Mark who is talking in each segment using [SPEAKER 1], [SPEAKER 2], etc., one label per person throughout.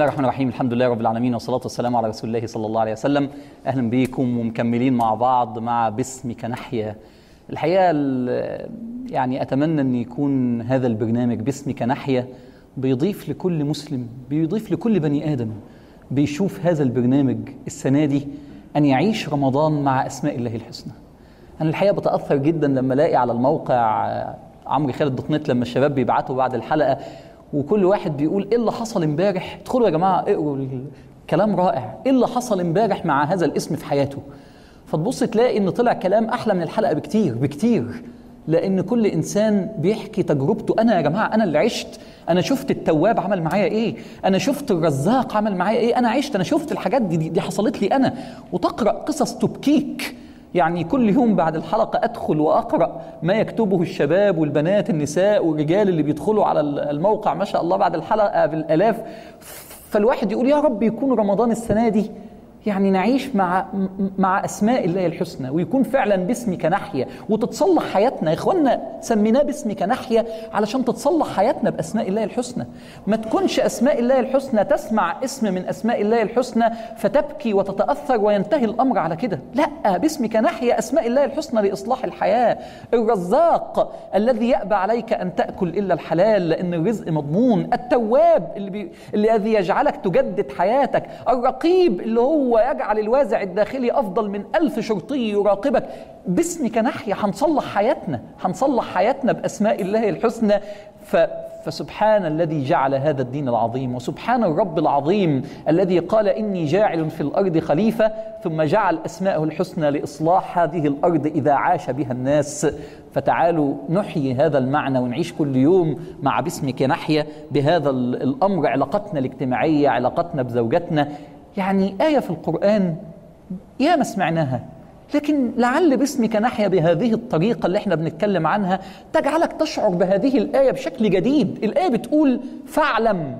[SPEAKER 1] الرحمن الرحيم الحمد لله رب العالمين والصلاة والسلام على رسول الله صلى الله عليه وسلم أهلا بكم ومكملين مع بعض مع باسمك نحيا الحقيقة ال- يعني أتمنى أن يكون هذا البرنامج باسمك نحيا بيضيف لكل مسلم بيضيف لكل بني آدم بيشوف هذا البرنامج السنة دي أن يعيش رمضان مع أسماء الله الحسنى أنا الحقيقة بتأثر جدا لما ألاقي على الموقع آه، عمرو خالد دوت نت لما الشباب بيبعتوا بعد الحلقة وكل واحد بيقول إيه اللي حصل امبارح ادخلوا يا جماعة اقروا الكلام رائع إيه اللي حصل امبارح مع هذا الاسم في حياته فتبص تلاقي إن طلع كلام أحلى من الحلقة بكتير بكتير لأن كل إنسان بيحكي تجربته أنا يا جماعة أنا اللي عشت أنا شفت التواب عمل معايا إيه أنا شفت الرزاق عمل معايا إيه أنا عشت أنا شفت الحاجات دي دي, دي حصلت لي أنا وتقرأ قصص تبكيك يعني كل يوم بعد الحلقة أدخل وأقرأ ما يكتبه الشباب والبنات النساء والرجال اللي بيدخلوا على الموقع ما شاء الله بعد الحلقة بالآلاف فالواحد يقول يا رب يكون رمضان السنة دي يعني نعيش مع مع اسماء الله الحسنى ويكون فعلا باسمك نحيا وتتصلح حياتنا يا اخوانا سميناه باسمك نحيا علشان تتصلح حياتنا باسماء الله الحسنى ما تكونش اسماء الله الحسنى تسمع اسم من اسماء الله الحسنى فتبكي وتتاثر وينتهي الامر على كده لا باسمك نحيا اسماء الله الحسنى لاصلاح الحياه الرزاق الذي يأبى عليك ان تاكل الا الحلال لان الرزق مضمون التواب اللي بي... الذي يجعلك تجدد حياتك الرقيب اللي هو يجعل الوازع الداخلي أفضل من ألف شرطي يراقبك باسمك نحيا هنصلح حياتنا هنصلح حياتنا بأسماء الله الحسنى ف فسبحان الذي جعل هذا الدين العظيم وسبحان الرب العظيم الذي قال إني جاعل في الأرض خليفة ثم جعل أسماءه الحسنى لإصلاح هذه الأرض إذا عاش بها الناس فتعالوا نحيي هذا المعنى ونعيش كل يوم مع باسمك نحيا بهذا الأمر علاقتنا الاجتماعية علاقتنا بزوجتنا يعني آية في القرآن يا ما سمعناها لكن لعل باسمك نحيا بهذه الطريقة اللي احنا بنتكلم عنها تجعلك تشعر بهذه الآية بشكل جديد الآية بتقول فاعلم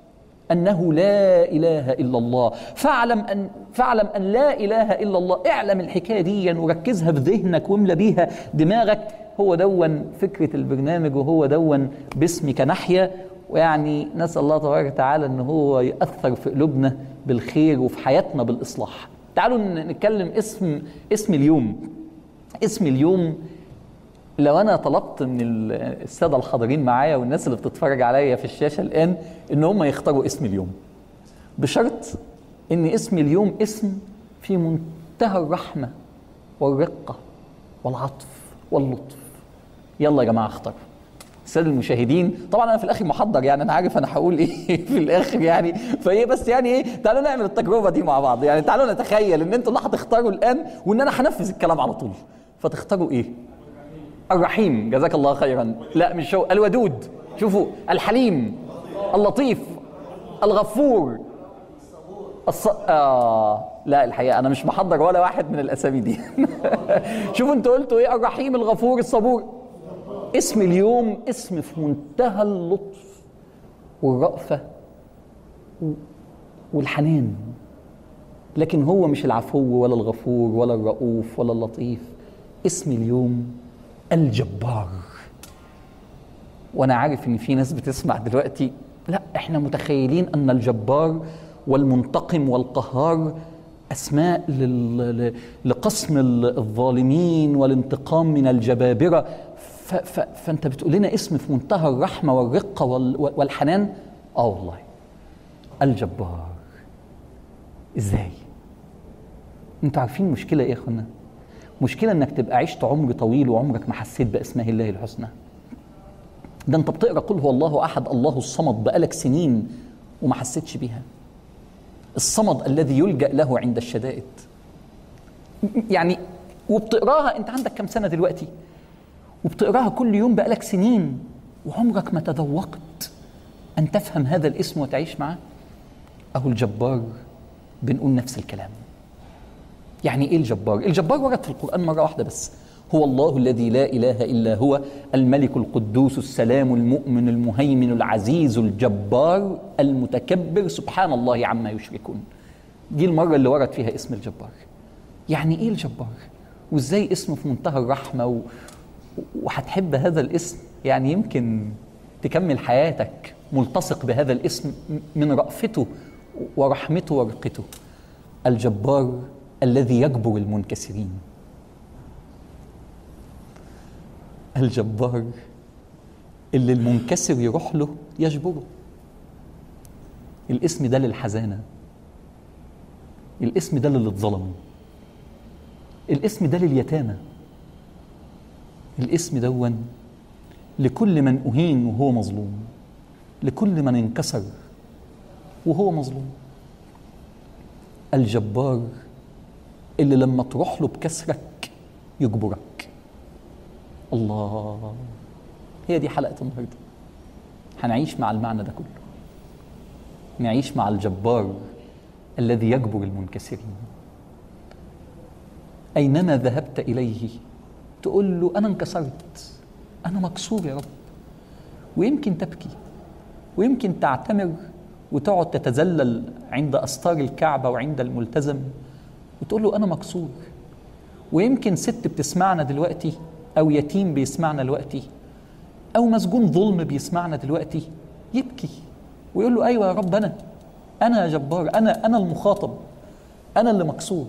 [SPEAKER 1] أنه لا إله إلا الله فاعلم أن فاعلم أن لا إله إلا الله اعلم الحكاية دي وركزها في ذهنك واملى بيها دماغك هو دون فكرة البرنامج وهو دون باسمك نحيا ويعني نسأل الله تبارك وتعالى أن هو يأثر في قلوبنا بالخير وفي حياتنا بالإصلاح تعالوا نتكلم اسم اسم اليوم اسم اليوم لو أنا طلبت من السادة الحاضرين معايا والناس اللي بتتفرج عليا في الشاشة الآن إن هم يختاروا اسم اليوم بشرط إن اسم اليوم اسم في منتهى الرحمة والرقة والعطف واللطف يلا يا جماعة اختاروا الساده المشاهدين طبعا انا في الاخر محضر يعني انا عارف انا هقول ايه في الاخر يعني فايه بس يعني ايه تعالوا نعمل التجربه دي مع بعض يعني تعالوا نتخيل ان انتوا اللي هتختاروا الان وان انا هنفذ الكلام على طول فتختاروا ايه الرحيم جزاك الله خيرا لا مش هو الودود شوفوا الحليم اللطيف الغفور الص... آه لا الحقيقه انا مش محضر ولا واحد من الاسامي دي شوفوا انتوا قلتوا ايه الرحيم الغفور الصبور اسم اليوم اسم في منتهى اللطف والرأفة والحنان لكن هو مش العفو ولا الغفور ولا الرؤوف ولا اللطيف اسم اليوم الجبار وانا عارف ان في ناس بتسمع دلوقتي لا احنا متخيلين ان الجبار والمنتقم والقهار اسماء لل... لقسم الظالمين والانتقام من الجبابره ف... ف... فانت بتقول لنا اسم في منتهى الرحمه والرقه وال... والحنان اه والله الجبار ازاي انتوا عارفين المشكله ايه يا اخوانا مشكله انك تبقى عشت عمر طويل وعمرك ما حسيت باسماء الله الحسنى ده انت بتقرا قل هو الله احد الله الصمد بقالك سنين وما حسيتش بيها الصمد الذي يلجا له عند الشدائد يعني وبتقراها انت عندك كم سنه دلوقتي وبتقراها كل يوم بقالك سنين وعمرك ما تذوقت ان تفهم هذا الاسم وتعيش معاه اهو الجبار بنقول نفس الكلام يعني ايه الجبار الجبار ورد في القران مره واحده بس هو الله الذي لا اله الا هو الملك القدوس السلام المؤمن المهيمن العزيز الجبار المتكبر سبحان الله عما يشركون دي المره اللي ورد فيها اسم الجبار يعني ايه الجبار وازاي اسمه في منتهى الرحمه و... وهتحب هذا الاسم يعني يمكن تكمل حياتك ملتصق بهذا الاسم من رأفته ورحمته ورقته الجبار الذي يجبر المنكسرين الجبار اللي المنكسر يروح له يجبره الاسم ده للحزانه الاسم ده للي اتظلم الاسم ده لليتامى الاسم دون لكل من أهين وهو مظلوم لكل من انكسر وهو مظلوم الجبار اللي لما تروح له بكسرك يجبرك الله هي دي حلقة النهاردة هنعيش مع المعنى ده كله نعيش مع الجبار الذي يجبر المنكسرين أينما ذهبت إليه تقول له أنا انكسرت أنا مكسور يا رب ويمكن تبكي ويمكن تعتمر وتقعد تتذلل عند أستار الكعبة وعند الملتزم وتقول له أنا مكسور ويمكن ست بتسمعنا دلوقتي أو يتيم بيسمعنا دلوقتي أو مسجون ظلم بيسمعنا دلوقتي يبكي ويقول له أيوة يا رب أنا أنا يا جبار أنا أنا المخاطب أنا اللي مكسور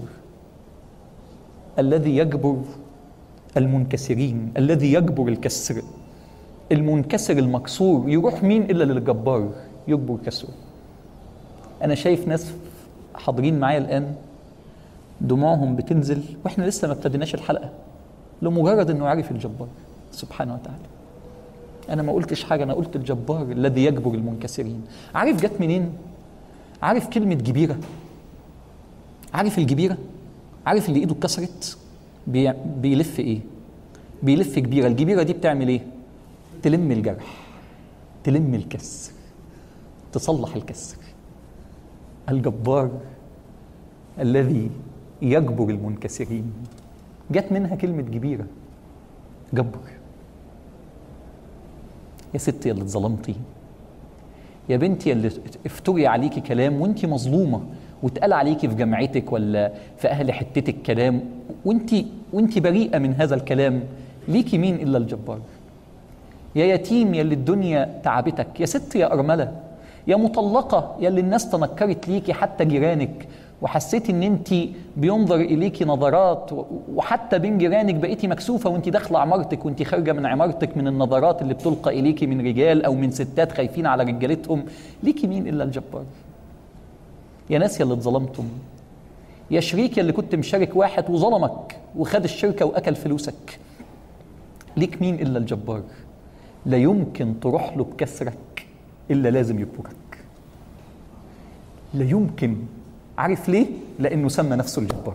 [SPEAKER 1] الذي يجبر المنكسرين الذي يجبر الكسر المنكسر المكسور يروح مين إلا للجبار يجبر كسره أنا شايف ناس حاضرين معايا الآن دموعهم بتنزل واحنا لسه ما ابتديناش الحلقه لمجرد انه عارف الجبار سبحانه وتعالى انا ما قلتش حاجه انا قلت الجبار الذي يجبر المنكسرين عارف جت منين عارف كلمه جبيره عارف الجبيره عارف اللي ايده اتكسرت بي... بيلف ايه بيلف جبيره الجبيره دي بتعمل ايه تلم الجرح تلم الكسر تصلح الكسر الجبار الذي يجبر المنكسرين جت منها كلمة جبيرة جبر يا ستي يا اللي اتظلمتي يا بنتي يا اللي افتري عليكي كلام وانت مظلومة واتقال عليكي في جامعتك ولا في أهل حتتك كلام وانت وانت بريئة من هذا الكلام ليكي مين إلا الجبار يا يتيم يا اللي الدنيا تعبتك يا ست يا أرملة يا مطلقة يا اللي الناس تنكرت ليكي حتى جيرانك وحسيتي ان انت بينظر اليكي نظرات وحتى بين جيرانك بقيتي مكسوفه وانت داخله عمارتك وانت خارجه من عمارتك من النظرات اللي بتلقى اليكي من رجال او من ستات خايفين على رجالتهم ليكي مين الا الجبار يا ناس يا اللي اتظلمتم يا شريك يا اللي كنت مشارك واحد وظلمك وخد الشركه واكل فلوسك ليك مين الا الجبار لا يمكن تروح له بكسرك الا لازم يجبرك لا يمكن عارف ليه؟ لأنه سمى نفسه الجبار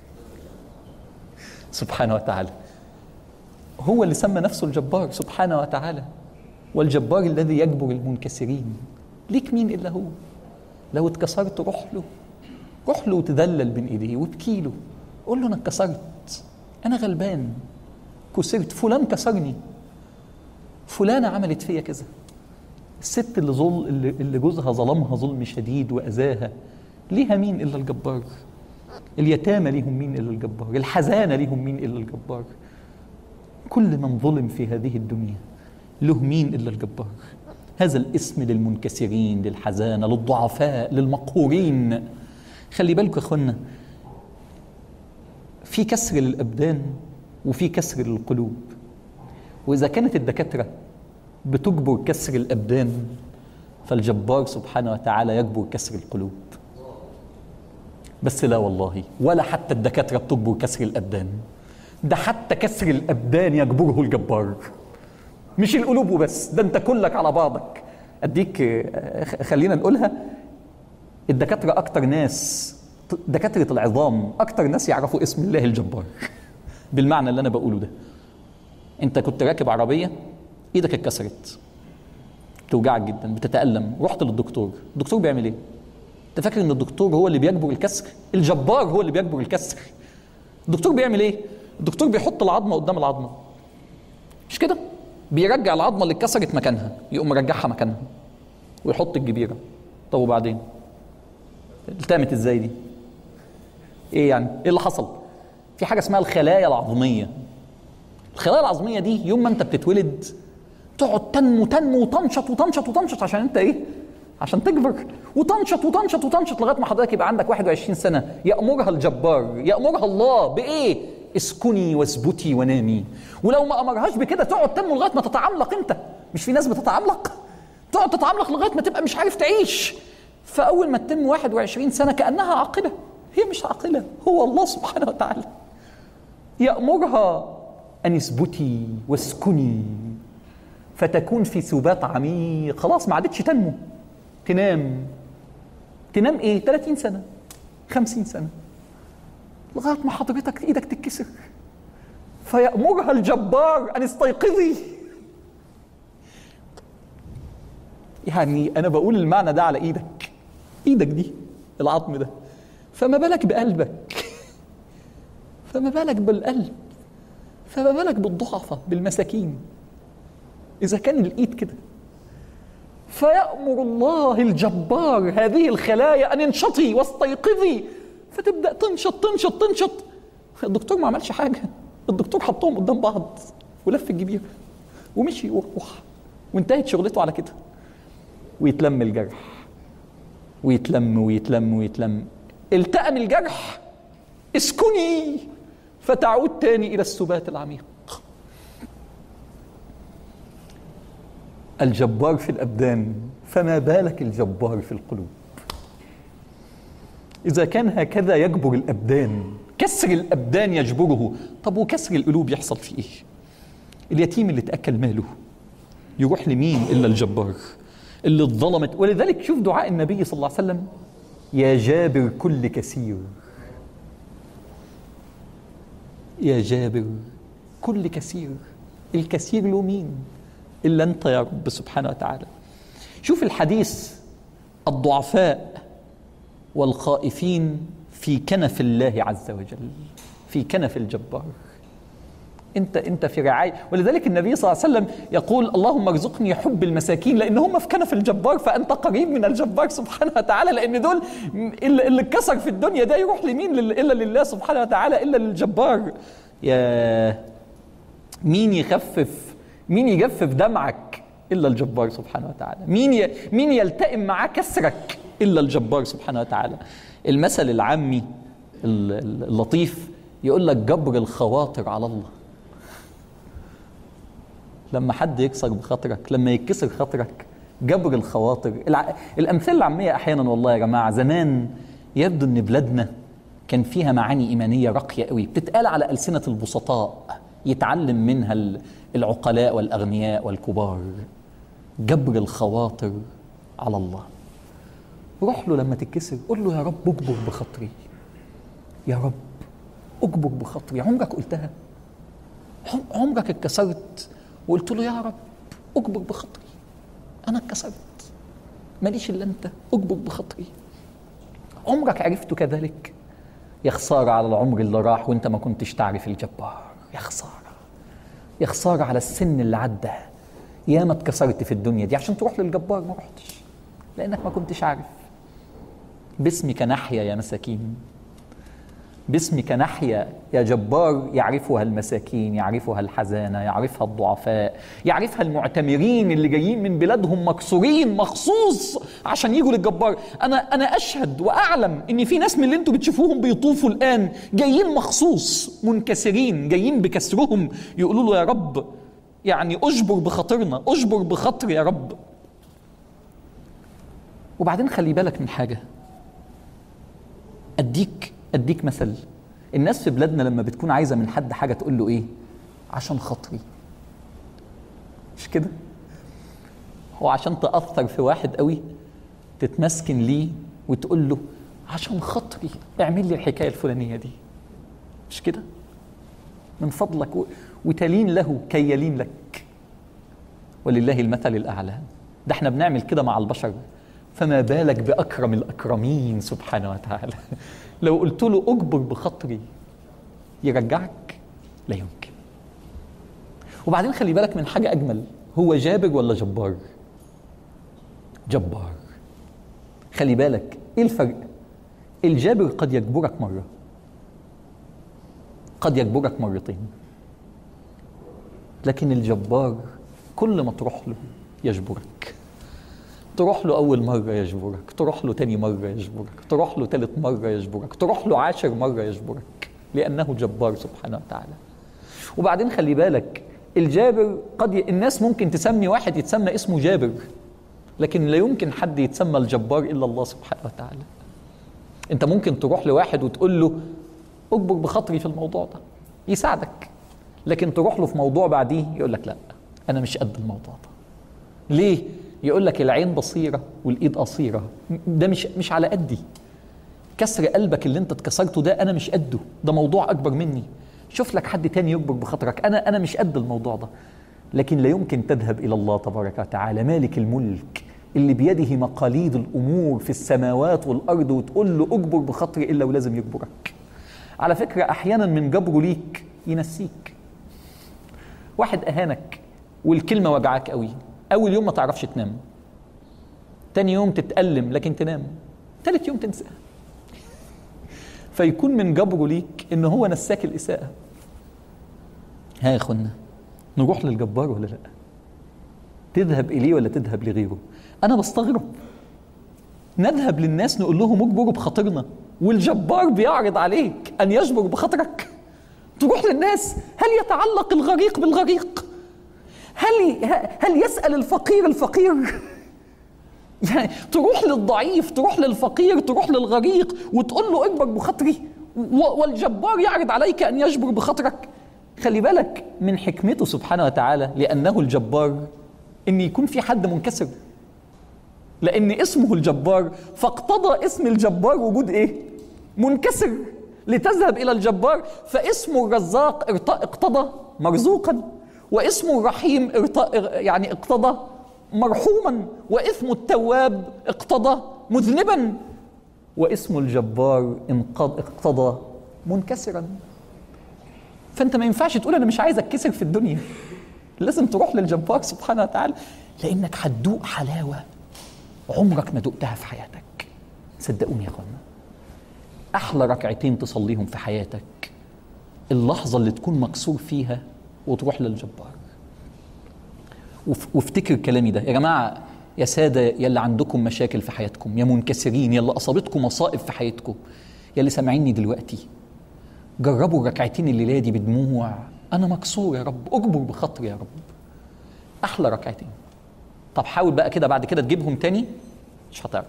[SPEAKER 1] سبحانه وتعالى هو اللي سمى نفسه الجبار سبحانه وتعالى والجبار الذي يجبر المنكسرين ليك مين إلا هو لو اتكسرت روح له روح له وتذلل بين ايديه وابكي له قول له انا اتكسرت انا غلبان كسرت فلان كسرني فلانة عملت فيا كذا الست اللي ظل اللي جوزها ظلمها ظلم شديد واذاها ليها مين الا الجبار اليتامى ليهم مين الا الجبار الحزانه ليهم مين الا الجبار كل من ظلم في هذه الدنيا له مين الا الجبار هذا الاسم للمنكسرين للحزانه للضعفاء للمقهورين خلي بالكم يا اخوانا في كسر للابدان وفي كسر للقلوب واذا كانت الدكاتره بتجبر كسر الابدان فالجبار سبحانه وتعالى يجبر كسر القلوب بس لا والله ولا حتى الدكاترة بتجبر كسر الأبدان ده حتى كسر الأبدان يجبره الجبار مش القلوب وبس ده أنت كلك على بعضك أديك خلينا نقولها الدكاترة أكتر ناس دكاترة العظام أكتر ناس يعرفوا اسم الله الجبار بالمعنى اللي أنا بقوله ده أنت كنت راكب عربية إيدك اتكسرت توجعك جدا بتتألم رحت للدكتور الدكتور بيعمل إيه؟ انت فاكر ان الدكتور هو اللي بيجبر الكسر الجبار هو اللي بيجبر الكسر الدكتور بيعمل ايه الدكتور بيحط العظمه قدام العظمه مش كده بيرجع العظمه اللي اتكسرت مكانها يقوم مرجعها مكانها ويحط الجبيره طب وبعدين التامت ازاي دي ايه يعني ايه اللي حصل في حاجه اسمها الخلايا العظميه الخلايا العظميه دي يوم ما انت بتتولد تقعد تنمو تنمو وتنشط وتنشط وتنشط عشان انت ايه عشان تكبر وتنشط وتنشط وتنشط لغايه ما حضرتك يبقى عندك 21 سنه يامرها الجبار يامرها الله بايه اسكني واثبتي ونامي ولو ما امرهاش بكده تقعد تنمو لغايه ما تتعملق انت مش في ناس بتتعملق تقعد تتعملق لغايه ما تبقى مش عارف تعيش فاول ما تتم 21 سنه كانها عاقله هي مش عاقله هو الله سبحانه وتعالى يامرها ان اثبتي واسكني فتكون في سبات عميق خلاص ما عادتش تنمو تنام تنام ايه 30 سنه 50 سنه لغايه ما حضرتك ايدك تتكسر فيأمرها الجبار ان استيقظي يعني انا بقول المعنى ده على ايدك ايدك دي العظم ده فما بالك بقلبك فما بالك بالقلب فما بالك بالضعفاء بالمساكين اذا كان الايد كده فيأمر الله الجبار هذه الخلايا ان انشطي واستيقظي فتبدا تنشط تنشط تنشط الدكتور ما عملش حاجه الدكتور حطهم قدام بعض ولف الجبير ومشي وروح وانتهت شغلته على كده ويتلم الجرح ويتلم ويتلم ويتلم التأم الجرح اسكني فتعود تاني إلى السبات العميق الجبار في الأبدان فما بالك الجبار في القلوب إذا كان هكذا يجبر الأبدان كسر الأبدان يجبره طب وكسر القلوب يحصل فيه إيه اليتيم اللي تأكل ماله يروح لمين إلا الجبار اللي اتظلمت ولذلك شوف دعاء النبي صلى الله عليه وسلم يا جابر كل كثير يا جابر كل كثير الكثير له مين إلا أنت يا رب سبحانه وتعالى شوف الحديث الضعفاء والخائفين في كنف الله عز وجل في كنف الجبار انت انت في رعايه ولذلك النبي صلى الله عليه وسلم يقول اللهم ارزقني حب المساكين لان هم في كنف الجبار فانت قريب من الجبار سبحانه وتعالى لان دول اللي اتكسر في الدنيا ده يروح لمين الا لله سبحانه وتعالى الا للجبار يا مين يخفف مين يجفف دمعك الا الجبار سبحانه وتعالى مين ي... مين يلتئم معاه كسرك الا الجبار سبحانه وتعالى المثل العامي اللطيف يقول لك جبر الخواطر على الله لما حد يكسر بخاطرك لما يتكسر خاطرك جبر الخواطر الع... الامثله العاميه احيانا والله يا جماعه زمان يبدو ان بلادنا كان فيها معاني ايمانيه راقيه قوي بتتقال على السنه البسطاء يتعلم منها العقلاء والاغنياء والكبار جبر الخواطر على الله روح له لما تتكسر قول له يا رب اجبر بخاطري يا رب اجبر بخاطري عمرك قلتها عمرك اتكسرت وقلت له يا رب اجبر بخاطري انا اتكسرت ماليش الا انت اجبر بخاطري عمرك عرفت كذلك يا خساره على العمر اللي راح وانت ما كنتش تعرف الجبار يا خساره يا خساره على السن اللي عدى يا ما اتكسرت في الدنيا دي عشان تروح للجبار ما رحتش لانك ما كنتش عارف باسمك نحيا يا مساكين باسمك نحيا يا جبار يعرفها المساكين يعرفها الحزانة يعرفها الضعفاء يعرفها المعتمرين اللي جايين من بلادهم مكسورين مخصوص عشان يجوا للجبار أنا أنا أشهد وأعلم إن في ناس من اللي أنتوا بتشوفوهم بيطوفوا الآن جايين مخصوص منكسرين جايين بكسرهم يقولوا له يا رب يعني أجبر بخاطرنا أجبر بخاطر يا رب وبعدين خلي بالك من حاجة أديك اديك مثل الناس في بلادنا لما بتكون عايزه من حد حاجه تقول له ايه عشان خاطري مش كده هو عشان تاثر في واحد قوي تتمسكن ليه وتقول له عشان خاطري اعمل لي الحكايه الفلانيه دي مش كده من فضلك و... وتلين له كي يلين لك ولله المثل الاعلى ده احنا بنعمل كده مع البشر فما بالك باكرم الاكرمين سبحانه وتعالى لو قلت له اجبر بخاطري يرجعك لا يمكن وبعدين خلي بالك من حاجه اجمل هو جابر ولا جبار جبار خلي بالك ايه الفرق الجابر قد يجبرك مره قد يجبرك مرتين لكن الجبار كل ما تروح له يجبرك تروح له أول مرة يجبرك تروح له تاني مرة يجبرك تروح له تالت مرة يجبرك تروح له عاشر مرة يجبرك لأنه جبار سبحانه وتعالى وبعدين خلي بالك الجابر قد ي... الناس ممكن تسمي واحد يتسمى اسمه جابر لكن لا يمكن حد يتسمى الجبار إلا الله سبحانه وتعالى انت ممكن تروح لواحد وتقول له اجبر بخاطري في الموضوع ده يساعدك لكن تروح له في موضوع بعديه يقول لك لا انا مش قد الموضوع ده ليه يقول لك العين بصيره والايد قصيره ده مش مش على قدي كسر قلبك اللي انت اتكسرته ده انا مش قده ده موضوع اكبر مني شوف لك حد تاني يكبر بخاطرك انا انا مش قد الموضوع ده لكن لا يمكن تذهب الى الله تبارك وتعالى مالك الملك اللي بيده مقاليد الامور في السماوات والارض وتقول له اجبر بخاطري الا ولازم يجبرك على فكره احيانا من جبره ليك ينسيك واحد اهانك والكلمه وجعاك قوي اول يوم ما تعرفش تنام تاني يوم تتألم لكن تنام تالت يوم تنساه فيكون من جبره ليك ان هو نساك الاساءه ها يا اخوانا نروح للجبار ولا لا تذهب اليه ولا تذهب لغيره انا بستغرب نذهب للناس نقول لهم اجبروا بخاطرنا والجبار بيعرض عليك ان يجبر بخاطرك تروح للناس هل يتعلق الغريق بالغريق هل هل يسال الفقير الفقير يعني تروح للضعيف تروح للفقير تروح للغريق وتقول له اجبر بخاطري والجبار يعرض عليك ان يجبر بخاطرك خلي بالك من حكمته سبحانه وتعالى لانه الجبار ان يكون في حد منكسر لان اسمه الجبار فاقتضى اسم الجبار وجود ايه منكسر لتذهب الى الجبار فاسم الرزاق اقتضى مرزوقا واسم الرحيم يعني اقتضى مرحوما واسم التواب اقتضى مذنبا واسم الجبار اقتضى منكسرا فانت ما ينفعش تقول انا مش عايز اتكسر في الدنيا لازم تروح للجبار سبحانه وتعالى لانك هتدوق حلاوه عمرك ما دقتها في حياتك صدقوني يا اخوانا احلى ركعتين تصليهم في حياتك اللحظه اللي تكون مكسور فيها وتروح للجبار وافتكر كلامي ده يا جماعه يا ساده يا اللي عندكم مشاكل في حياتكم يا منكسرين يا اللي اصابتكم مصائب في حياتكم يا اللي سامعيني دلوقتي جربوا الركعتين الليله دي بدموع انا مكسور يا رب اجبر بخاطري يا رب احلى ركعتين طب حاول بقى كده بعد كده تجيبهم تاني مش هتعرف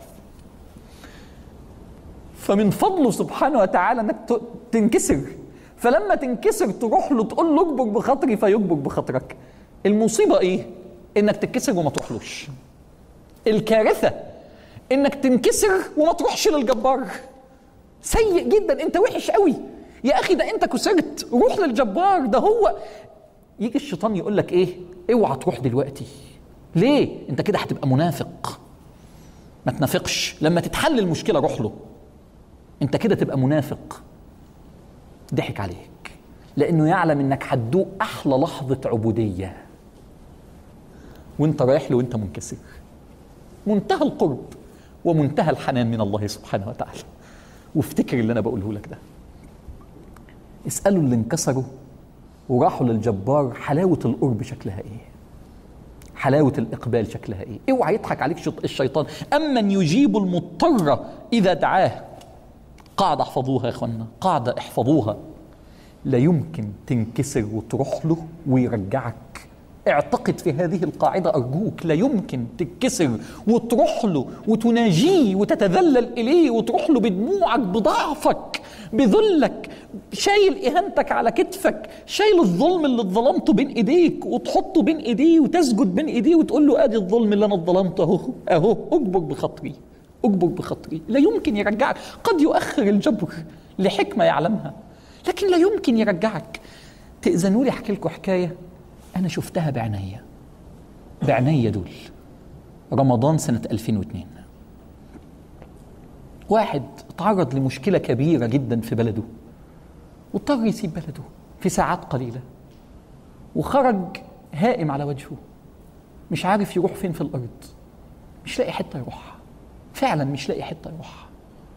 [SPEAKER 1] فمن فضله سبحانه وتعالى انك تنكسر فلما تنكسر تروح له تقول له اجبر بخاطري فيجبر بخاطرك المصيبه ايه انك تتكسر وما تروحلوش الكارثه انك تنكسر وما تروحش للجبار سيء جدا انت وحش قوي يا اخي ده انت كسرت روح للجبار ده هو يجي الشيطان يقول لك ايه اوعى تروح دلوقتي ليه انت كده هتبقى منافق ما تنافقش لما تتحل المشكله روح له انت كده تبقى منافق ضحك عليك لانه يعلم انك هتدوق احلى لحظه عبوديه وانت رايح له وانت منكسر منتهى القرب ومنتهى الحنان من الله سبحانه وتعالى وافتكر اللي انا بقوله لك ده اسالوا اللي انكسروا وراحوا للجبار حلاوه القرب شكلها ايه حلاوة الإقبال شكلها إيه؟ اوعى يضحك عليك الشيطان أمن يجيب المضطر إذا دعاه قاعدة احفظوها يا إخوانا قاعدة احفظوها لا يمكن تنكسر وتروح له ويرجعك اعتقد في هذه القاعدة أرجوك لا يمكن تتكسر وتروح له وتناجيه وتتذلل إليه وتروح له بدموعك بضعفك بذلك شايل إهانتك على كتفك شايل الظلم اللي اتظلمته بين إيديك وتحطه بين إيديه وتسجد بين إيديه وتقول له أدي الظلم اللي أنا اتظلمته أهو أهو أجبر بخاطري أجبر بخاطري لا يمكن يرجعك قد يؤخر الجبر لحكمة يعلمها لكن لا يمكن يرجعك تأذنوا لي أحكي لكم حكاية أنا شفتها بعناية بعناية دول رمضان سنة 2002 واحد تعرض لمشكلة كبيرة جدا في بلده واضطر يسيب بلده في ساعات قليلة وخرج هائم على وجهه مش عارف يروح فين في الأرض مش لاقي حتة يروحها فعلا مش لاقي حتة يروحها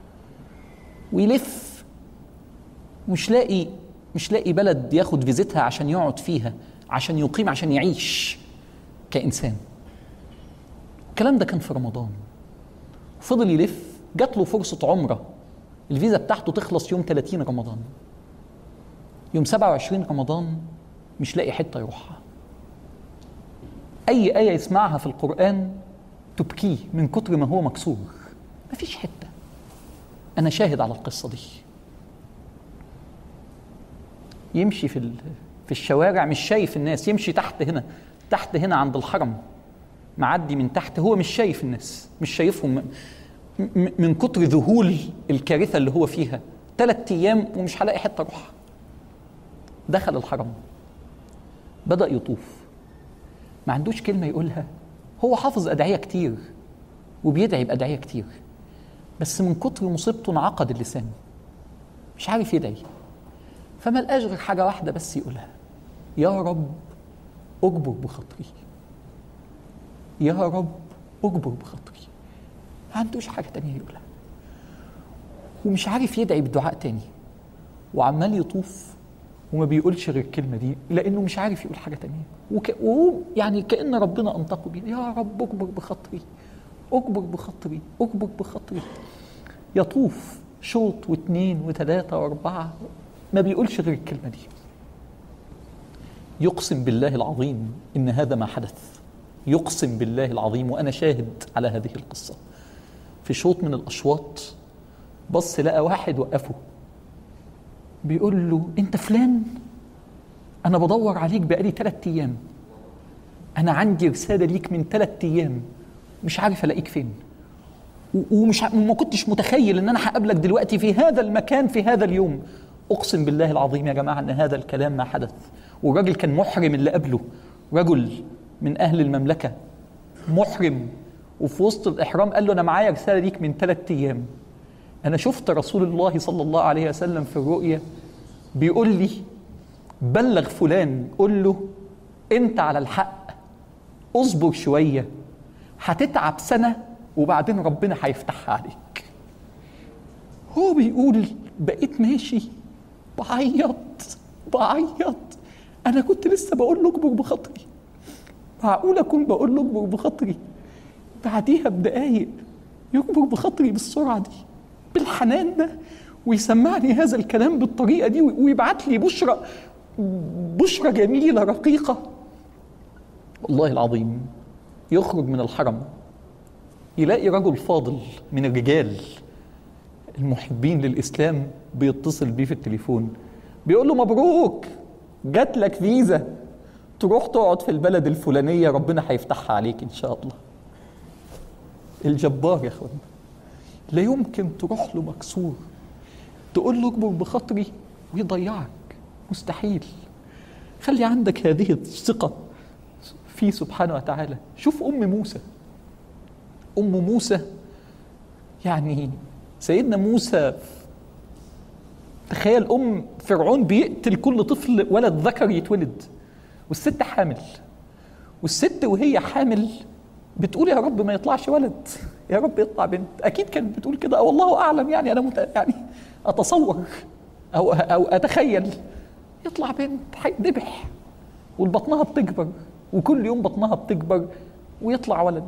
[SPEAKER 1] ويلف مش لاقي مش لاقي بلد ياخد فيزيتها عشان يقعد فيها عشان يقيم عشان يعيش كإنسان الكلام ده كان في رمضان فضل يلف جات له فرصة عمرة الفيزا بتاعته تخلص يوم 30 رمضان يوم 27 رمضان مش لاقي حتة يروحها أي آية يسمعها في القرآن تبكيه من كتر ما هو مكسور مفيش حتة أنا شاهد على القصة دي يمشي في في الشوارع مش شايف الناس يمشي تحت هنا تحت هنا عند الحرم معدي من تحت هو مش شايف الناس مش شايفهم من كتر ذهول الكارثه اللي هو فيها ثلاث ايام ومش هلاقي حته اروحها دخل الحرم بدا يطوف ما عندوش كلمه يقولها هو حافظ ادعيه كتير وبيدعي بادعيه كتير بس من كتر مصيبته انعقد اللسان مش عارف يدعي فما لقاش غير حاجه واحده بس يقولها يا رب اجبر بخاطري يا رب اجبر بخاطري ما عندوش حاجه تانية يقولها ومش عارف يدعي بدعاء تاني وعمال يطوف وما بيقولش غير الكلمه دي لانه مش عارف يقول حاجه تانية وك... وهو يعني كان ربنا انطقه بيها يا رب اجبر بخاطري اجبر بخاطري اجبر بخاطري يطوف شوط واثنين وثلاثه واربعه ما بيقولش غير الكلمه دي يقسم بالله العظيم ان هذا ما حدث يقسم بالله العظيم وانا شاهد على هذه القصه في شوط من الاشواط بص لقى واحد وقفه بيقول له انت فلان انا بدور عليك بقالي ثلاثة ايام انا عندي رساله ليك من ثلاثة ايام مش عارف الاقيك فين ومش ما كنتش متخيل ان انا هقابلك دلوقتي في هذا المكان في هذا اليوم اقسم بالله العظيم يا جماعه ان هذا الكلام ما حدث والراجل كان محرم اللي قبله رجل من اهل المملكه محرم وفي وسط الاحرام قال له انا معايا رساله ليك من ثلاث ايام انا شفت رسول الله صلى الله عليه وسلم في الرؤيا بيقول لي بلغ فلان قول له انت على الحق اصبر شويه هتتعب سنه وبعدين ربنا هيفتحها عليك هو بيقول بقيت ماشي بعيط بعيط انا كنت لسه بقول له اكبر بخاطري معقول اكون بقول له اكبر بخاطري بعديها بدقايق يكبر بخاطري بالسرعه دي بالحنان ده ويسمعني هذا الكلام بالطريقه دي ويبعت لي بشرى بشرى جميله رقيقه والله العظيم يخرج من الحرم يلاقي رجل فاضل من الرجال المحبين للاسلام بيتصل بيه في التليفون بيقول له مبروك جات لك فيزا تروح تقعد في البلد الفلانيه ربنا هيفتحها عليك ان شاء الله الجبار يا اخوان لا يمكن تروح له مكسور تقول له اكبر بخاطري ويضيعك مستحيل خلي عندك هذه الثقه فيه سبحانه وتعالى شوف ام موسى ام موسى يعني سيدنا موسى تخيل ام فرعون بيقتل كل طفل ولد ذكر يتولد والست حامل والست وهي حامل بتقول يا رب ما يطلعش ولد يا رب يطلع بنت اكيد كانت بتقول كده او الله اعلم يعني انا مت... يعني اتصور او او اتخيل يطلع بنت هيتذبح والبطنها بتكبر وكل يوم بطنها بتكبر ويطلع ولد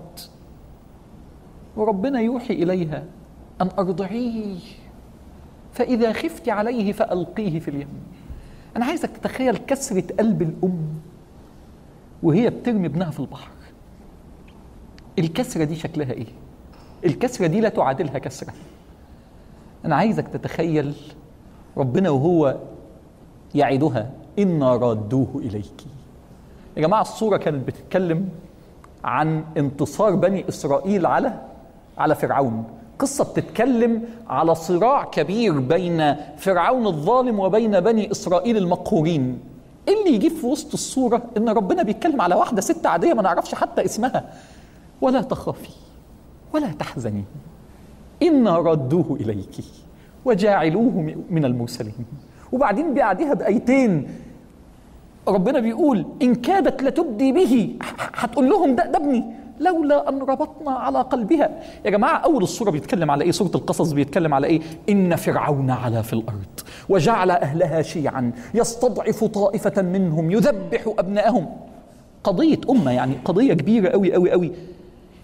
[SPEAKER 1] وربنا يوحي اليها ان ارضعيه فاذا خفت عليه فالقيه في اليم انا عايزك تتخيل كسره قلب الام وهي بترمي ابنها في البحر الكسرة دي شكلها ايه الكسرة دي لا تعادلها كسرة انا عايزك تتخيل ربنا وهو يعدها إنا رادوه إليك يا جماعة الصورة كانت بتتكلم عن انتصار بني إسرائيل على على فرعون قصة بتتكلم على صراع كبير بين فرعون الظالم وبين بني إسرائيل المقهورين إيه اللي يجيب في وسط الصورة إن ربنا بيتكلم على واحدة ست عادية ما نعرفش حتى اسمها ولا تخافي ولا تحزني إنا ردوه إليك وجاعلوه من المرسلين وبعدين بعدها بآيتين ربنا بيقول إن كادت لتبدي به هتقول لهم ده, ده ابني لولا أن ربطنا على قلبها يا جماعة أول الصورة بيتكلم على إيه سورة القصص بيتكلم على إيه إن فرعون علا في الأرض وجعل أهلها شيعا يستضعف طائفة منهم يذبح أبناءهم قضية أمة يعني قضية كبيرة أوي أوي أوي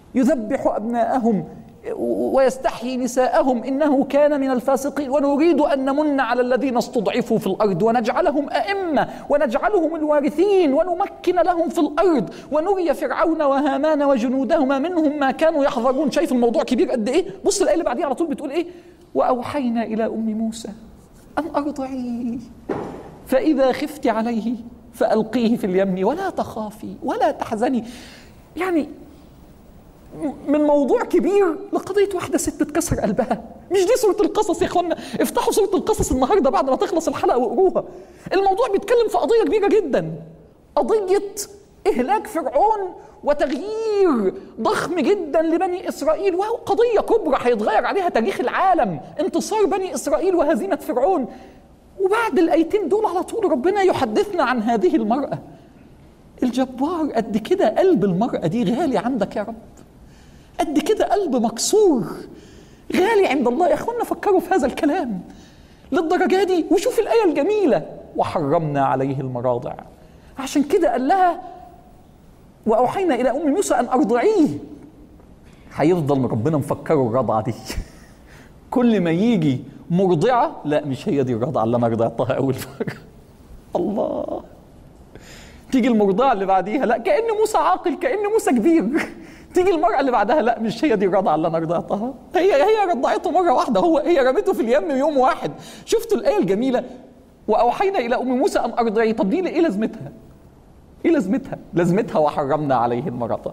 [SPEAKER 1] يذبح ابناءهم ويستحيي نساءهم انه كان من الفاسقين ونريد ان نمن على الذين استضعفوا في الارض ونجعلهم ائمه ونجعلهم الوارثين ونمكن لهم في الارض ونري فرعون وهامان وجنودهما منهم ما كانوا يحذرون شايف الموضوع كبير قد ايه بص الايه اللي بعديها على طول بتقول ايه واوحينا الى ام موسى ان ارضعيه فاذا خفت عليه فالقيه في اليم ولا تخافي ولا تحزني يعني من موضوع كبير لقضية واحدة ست اتكسر قلبها مش دي سورة القصص يا اخوانا افتحوا سورة القصص النهاردة بعد ما تخلص الحلقة وقروها الموضوع بيتكلم في قضية كبيرة جدا قضية إهلاك فرعون وتغيير ضخم جدا لبني إسرائيل وهو قضية كبرى هيتغير عليها تاريخ العالم انتصار بني إسرائيل وهزيمة فرعون وبعد الآيتين دول على طول ربنا يحدثنا عن هذه المرأة الجبار قد كده قلب المرأة دي غالي عندك يا رب قد كده قلب مكسور غالي عند الله يا اخوانا فكروا في هذا الكلام للدرجه دي وشوف الايه الجميله وحرمنا عليه المراضع عشان كده قال لها واوحينا الى ام موسى ان ارضعيه هيفضل ربنا مفكره الرضعه دي كل ما يجي مرضعه لا مش هي دي الرضعه اللي انا رضعتها اول مره الله تيجي المرضعه اللي بعديها لا كان موسى عاقل كان موسى كبير تيجي المرأة اللي بعدها لا مش هي دي الرضعة اللي أنا رضعتها هي هي رضعته مرة واحدة هو هي رمته في اليم يوم واحد شفتوا الآية الجميلة وأوحينا إلى أم موسى أن أرضعي طب دي إيه لازمتها؟ إيه لازمتها؟ لازمتها وحرمنا عليه المرضع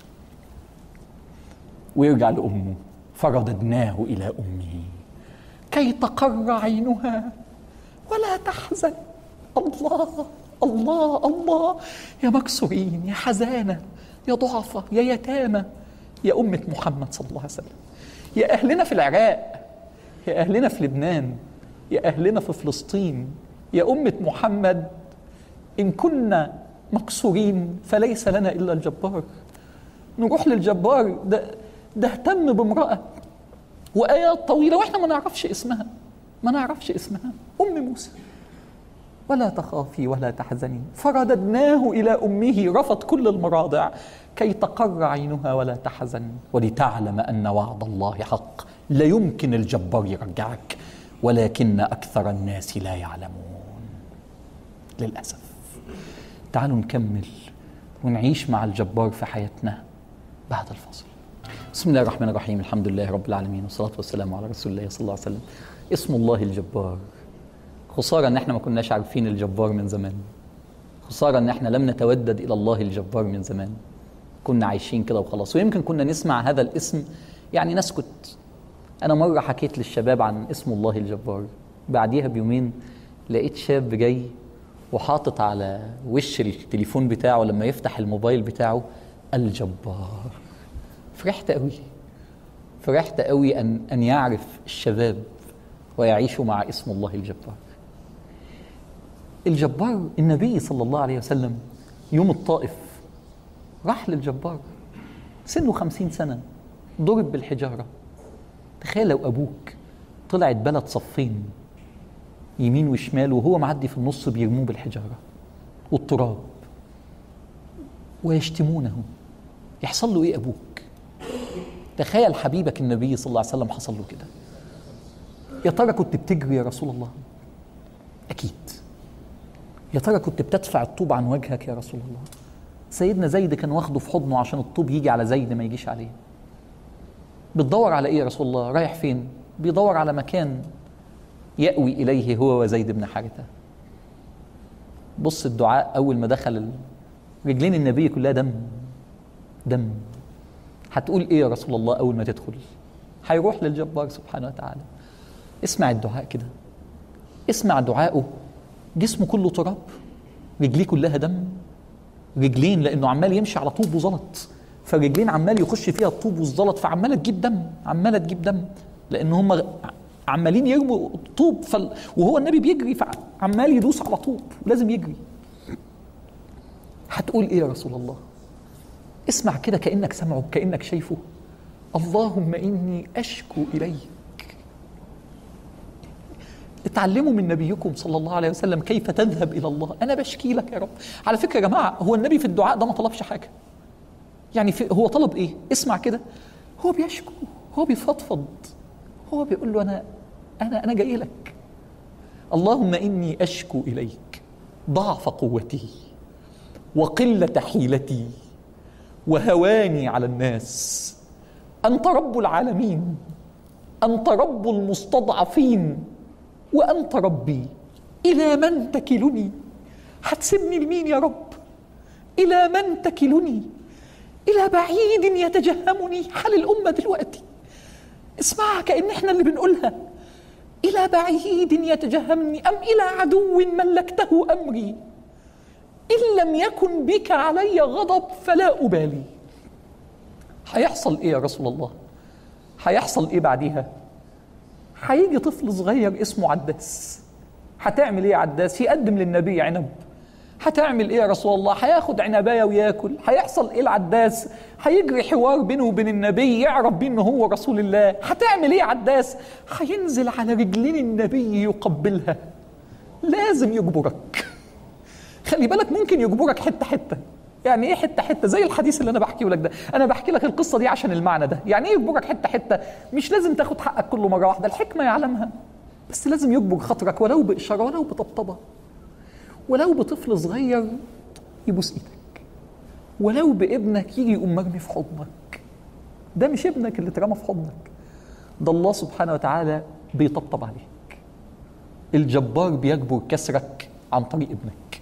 [SPEAKER 1] ويرجع لأمه فرددناه إلى أمه كي تقر عينها ولا تحزن الله الله الله يا مكسورين يا حزانه يا ضعفة يا يتامى يا أمة محمد صلى الله عليه وسلم يا أهلنا في العراق يا أهلنا في لبنان يا أهلنا في فلسطين يا أمة محمد إن كنا مكسورين فليس لنا إلا الجبار نروح للجبار ده ده اهتم بامرأة وآيات طويلة وإحنا ما نعرفش اسمها ما نعرفش اسمها أم موسى ولا تخافي ولا تحزني فرددناه الى امه رفض كل المراضع كي تقر عينها ولا تحزن ولتعلم ان وعد الله حق لا يمكن الجبار يرجعك ولكن اكثر الناس لا يعلمون للاسف تعالوا نكمل ونعيش مع الجبار في حياتنا بعد الفصل بسم الله الرحمن الرحيم الحمد لله رب العالمين والصلاه والسلام على رسول الله صلى الله عليه وسلم اسم الله الجبار خسارة ان احنا ما كناش عارفين الجبار من زمان خسارة ان احنا لم نتودد الى الله الجبار من زمان كنا عايشين كده وخلاص ويمكن كنا نسمع هذا الاسم يعني نسكت انا مرة حكيت للشباب عن اسم الله الجبار بعديها بيومين لقيت شاب جاي وحاطط على وش التليفون بتاعه لما يفتح الموبايل بتاعه الجبار فرحت قوي فرحت قوي ان ان يعرف الشباب ويعيشوا مع اسم الله الجبار الجبار النبي صلى الله عليه وسلم يوم الطائف راح للجبار سنه خمسين سنة ضرب بالحجارة تخيل لو أبوك طلعت بلد صفين يمين وشمال وهو معدي في النص بيرموه بالحجارة والتراب ويشتمونه يحصل له ايه ابوك تخيل حبيبك النبي صلى الله عليه وسلم حصل له كده يا ترى كنت بتجري يا رسول الله اكيد يا ترى كنت بتدفع الطوب عن وجهك يا رسول الله سيدنا زيد كان واخده في حضنه عشان الطوب يجي على زيد ما يجيش عليه بتدور على ايه يا رسول الله رايح فين بيدور على مكان يأوي إليه هو وزيد بن حارثة بص الدعاء أول ما دخل رجلين النبي كلها دم دم هتقول إيه يا رسول الله أول ما تدخل هيروح للجبار سبحانه وتعالى اسمع الدعاء كده اسمع دعائه جسمه كله تراب رجليه كلها دم رجلين لانه عمال يمشي على طوب وزلط فالرجلين عمال يخش فيها الطوب والزلط فعماله تجيب دم عماله تجيب دم لان هم عمالين يرموا طوب فل... وهو النبي بيجري فعمال يدوس على طوب ولازم يجري هتقول ايه يا رسول الله اسمع كده كانك سمعه كانك شايفه اللهم اني اشكو اليك اتعلموا من نبيكم صلى الله عليه وسلم كيف تذهب الى الله انا بشكي لك يا رب على فكره يا جماعه هو النبي في الدعاء ده ما طلبش حاجه يعني في هو طلب ايه اسمع كده هو بيشكو هو بيفضفض هو بيقول له انا انا انا جاي لك اللهم اني اشكو اليك ضعف قوتي وقله حيلتي وهواني على الناس انت رب العالمين انت رب المستضعفين وانت ربي الى من تكلني هتسيبني لمين يا رب الى من تكلني الى بعيد يتجهمني حال الامه دلوقتي اسمعها كان احنا اللي بنقولها الى بعيد يتجهمني ام الى عدو ملكته امري ان لم يكن بك علي غضب فلا ابالي هيحصل ايه يا رسول الله هيحصل ايه بعديها هيجي طفل صغير اسمه عداس هتعمل ايه يا عداس يقدم للنبي عنب هتعمل ايه يا رسول الله هياخد عنبايه وياكل هيحصل ايه العداس هيجري حوار بينه وبين النبي يعرف بيه ان هو رسول الله هتعمل ايه يا عداس هينزل على رجلين النبي يقبلها لازم يجبرك خلي بالك ممكن يجبرك حته حته يعني ايه حته حته زي الحديث اللي انا بحكيه لك ده انا بحكي لك القصه دي عشان المعنى ده يعني ايه يجبرك حته حته مش لازم تاخد حقك كله مره واحده الحكمه يعلمها بس لازم يجبر خاطرك ولو باشاره ولو بطبطبه ولو بطفل صغير يبوس ايدك ولو بابنك يجي يقوم مرمي في حضنك ده مش ابنك اللي اترمى في حضنك ده الله سبحانه وتعالى بيطبطب عليك الجبار بيجبر كسرك عن طريق ابنك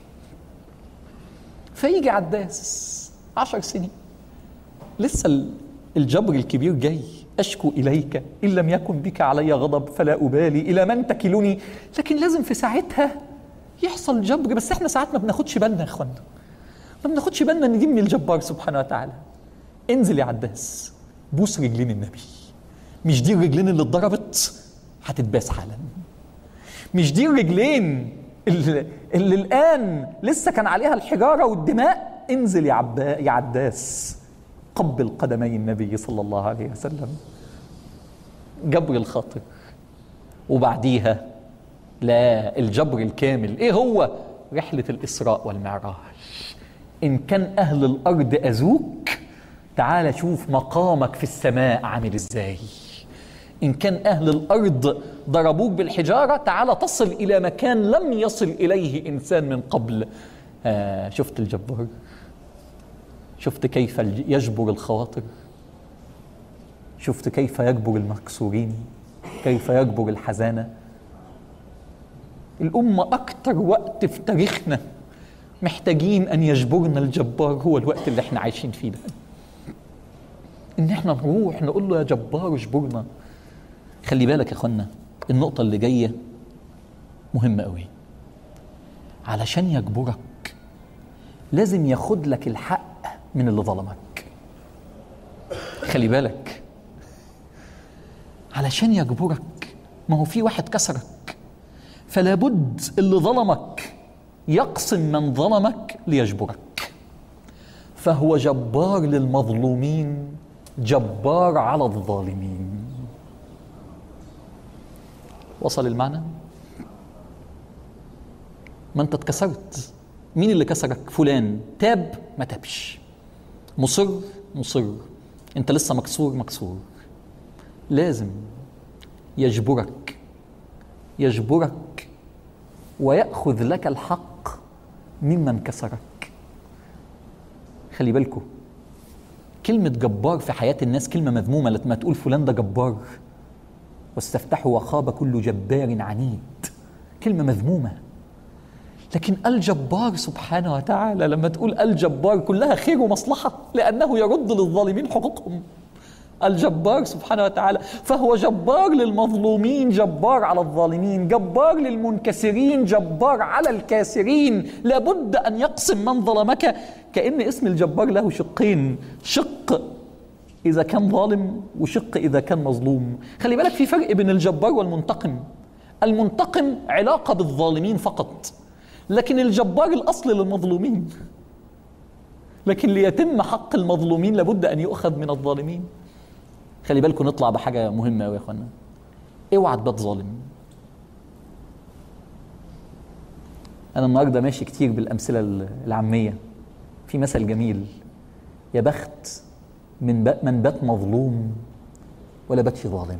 [SPEAKER 1] فيجي عداس عشر سنين لسه الجبر الكبير جاي أشكو إليك إن لم يكن بك علي غضب فلا أبالي إلى من تكلني لكن لازم في ساعتها يحصل جبر بس احنا ساعات ما بناخدش بالنا يا اخوانا ما بناخدش بالنا ان دي من الجبار سبحانه وتعالى انزل يا عداس بوس رجلين النبي مش دي الرجلين اللي اتضربت هتتباس حالا مش دي الرجلين اللي, اللي الان لسه كان عليها الحجاره والدماء انزل يا عبا يا عداس قبل قدمي النبي صلى الله عليه وسلم جبر الخاطر وبعديها لا الجبر الكامل ايه هو رحله الاسراء والمعراج ان كان اهل الارض اذوك تعال شوف مقامك في السماء عامل ازاي ان كان اهل الارض ضربوك بالحجاره تعال تصل الى مكان لم يصل اليه انسان من قبل آه شفت الجبار شفت كيف يجبر الخواطر شفت كيف يجبر المكسورين كيف يجبر الحزانه الأمة أكتر وقت في تاريخنا محتاجين أن يجبرنا الجبار هو الوقت اللي احنا عايشين فيه ده إن احنا نروح نقول له يا جبار اجبرنا خلي بالك يا اخوانا النقطة اللي جاية مهمة قوي علشان يجبرك لازم ياخد لك الحق من اللي ظلمك خلي بالك علشان يجبرك ما هو في واحد كسرك فلا بد اللي ظلمك يقسم من ظلمك ليجبرك فهو جبار للمظلومين جبار على الظالمين وصل المعنى ما انت اتكسرت مين اللي كسرك فلان تاب ما تابش مصر مصر انت لسه مكسور مكسور لازم يجبرك يجبرك ويأخذ لك الحق ممن كسرك خلي بالكم كلمة جبار في حياة الناس كلمة مذمومة لما تقول فلان ده جبار واستفتحوا وخاب كل جبار عنيد كلمة مذمومة لكن الجبار سبحانه وتعالى لما تقول الجبار كلها خير ومصلحة لأنه يرد للظالمين حقوقهم الجبار سبحانه وتعالى فهو جبار للمظلومين جبار على الظالمين جبار للمنكسرين جبار على الكاسرين لابد أن يقسم من ظلمك كأن اسم الجبار له شقين شق إذا كان ظالم وشق إذا كان مظلوم خلي بالك في فرق بين الجبار والمنتقم المنتقم علاقة بالظالمين فقط لكن الجبار الأصل للمظلومين لكن ليتم حق المظلومين لابد أن يؤخذ من الظالمين خلي بالكم نطلع بحاجة مهمة أوي يا إخوانا اوعى تبات ظالم أنا النهاردة ماشي كتير بالأمثلة العامية في مثل جميل يا بخت من ب- من بات مظلوم ولا بات في ظالم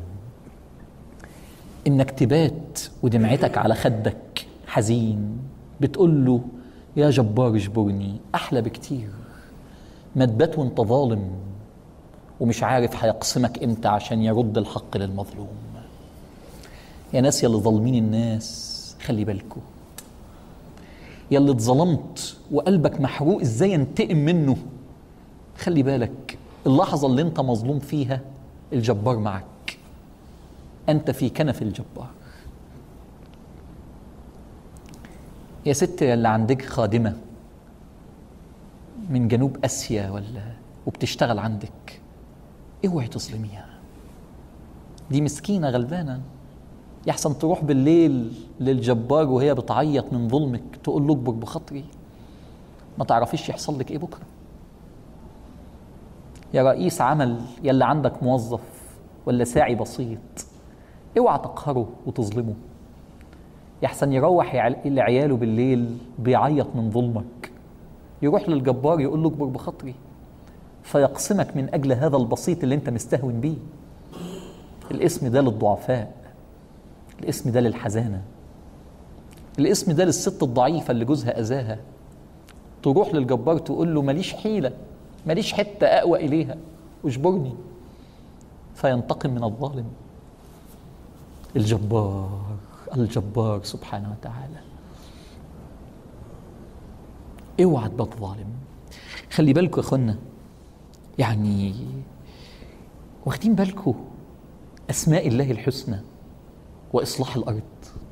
[SPEAKER 1] انك تبات ودمعتك على خدك حزين بتقول له يا جبار اجبرني احلى بكتير ما تبات وانت ظالم ومش عارف هيقسمك امتى عشان يرد الحق للمظلوم يا ناس يا اللي ظالمين الناس خلي بالكوا يا اللي اتظلمت وقلبك محروق ازاي ينتقم منه خلي بالك اللحظة اللي انت مظلوم فيها الجبار معك انت في كنف الجبار يا ست اللي عندك خادمة من جنوب اسيا ولا وبتشتغل عندك اوعي تظلميها دي مسكينة غلبانة يحسن تروح بالليل للجبار وهي بتعيط من ظلمك تقول له اكبر بخاطري ما تعرفيش يحصل لك ايه بكره يا رئيس عمل يلي عندك موظف ولا ساعي بسيط اوعى تقهره وتظلمه يحسن يروح يعل- لعياله بالليل بيعيط من ظلمك يروح للجبار يقول له اكبر بخاطري فيقسمك من اجل هذا البسيط اللي انت مستهون بيه الاسم ده للضعفاء الاسم ده للحزانه الاسم ده للست الضعيفه اللي جوزها اذاها تروح للجبار تقول له ماليش حيله ماليش حته اقوى اليها اجبرني فينتقم من الظالم الجبار الجبار سبحانه وتعالى اوعى تبقى ظالم خلي بالكم يا اخوانا يعني واخدين بالكم اسماء الله الحسنى واصلاح الارض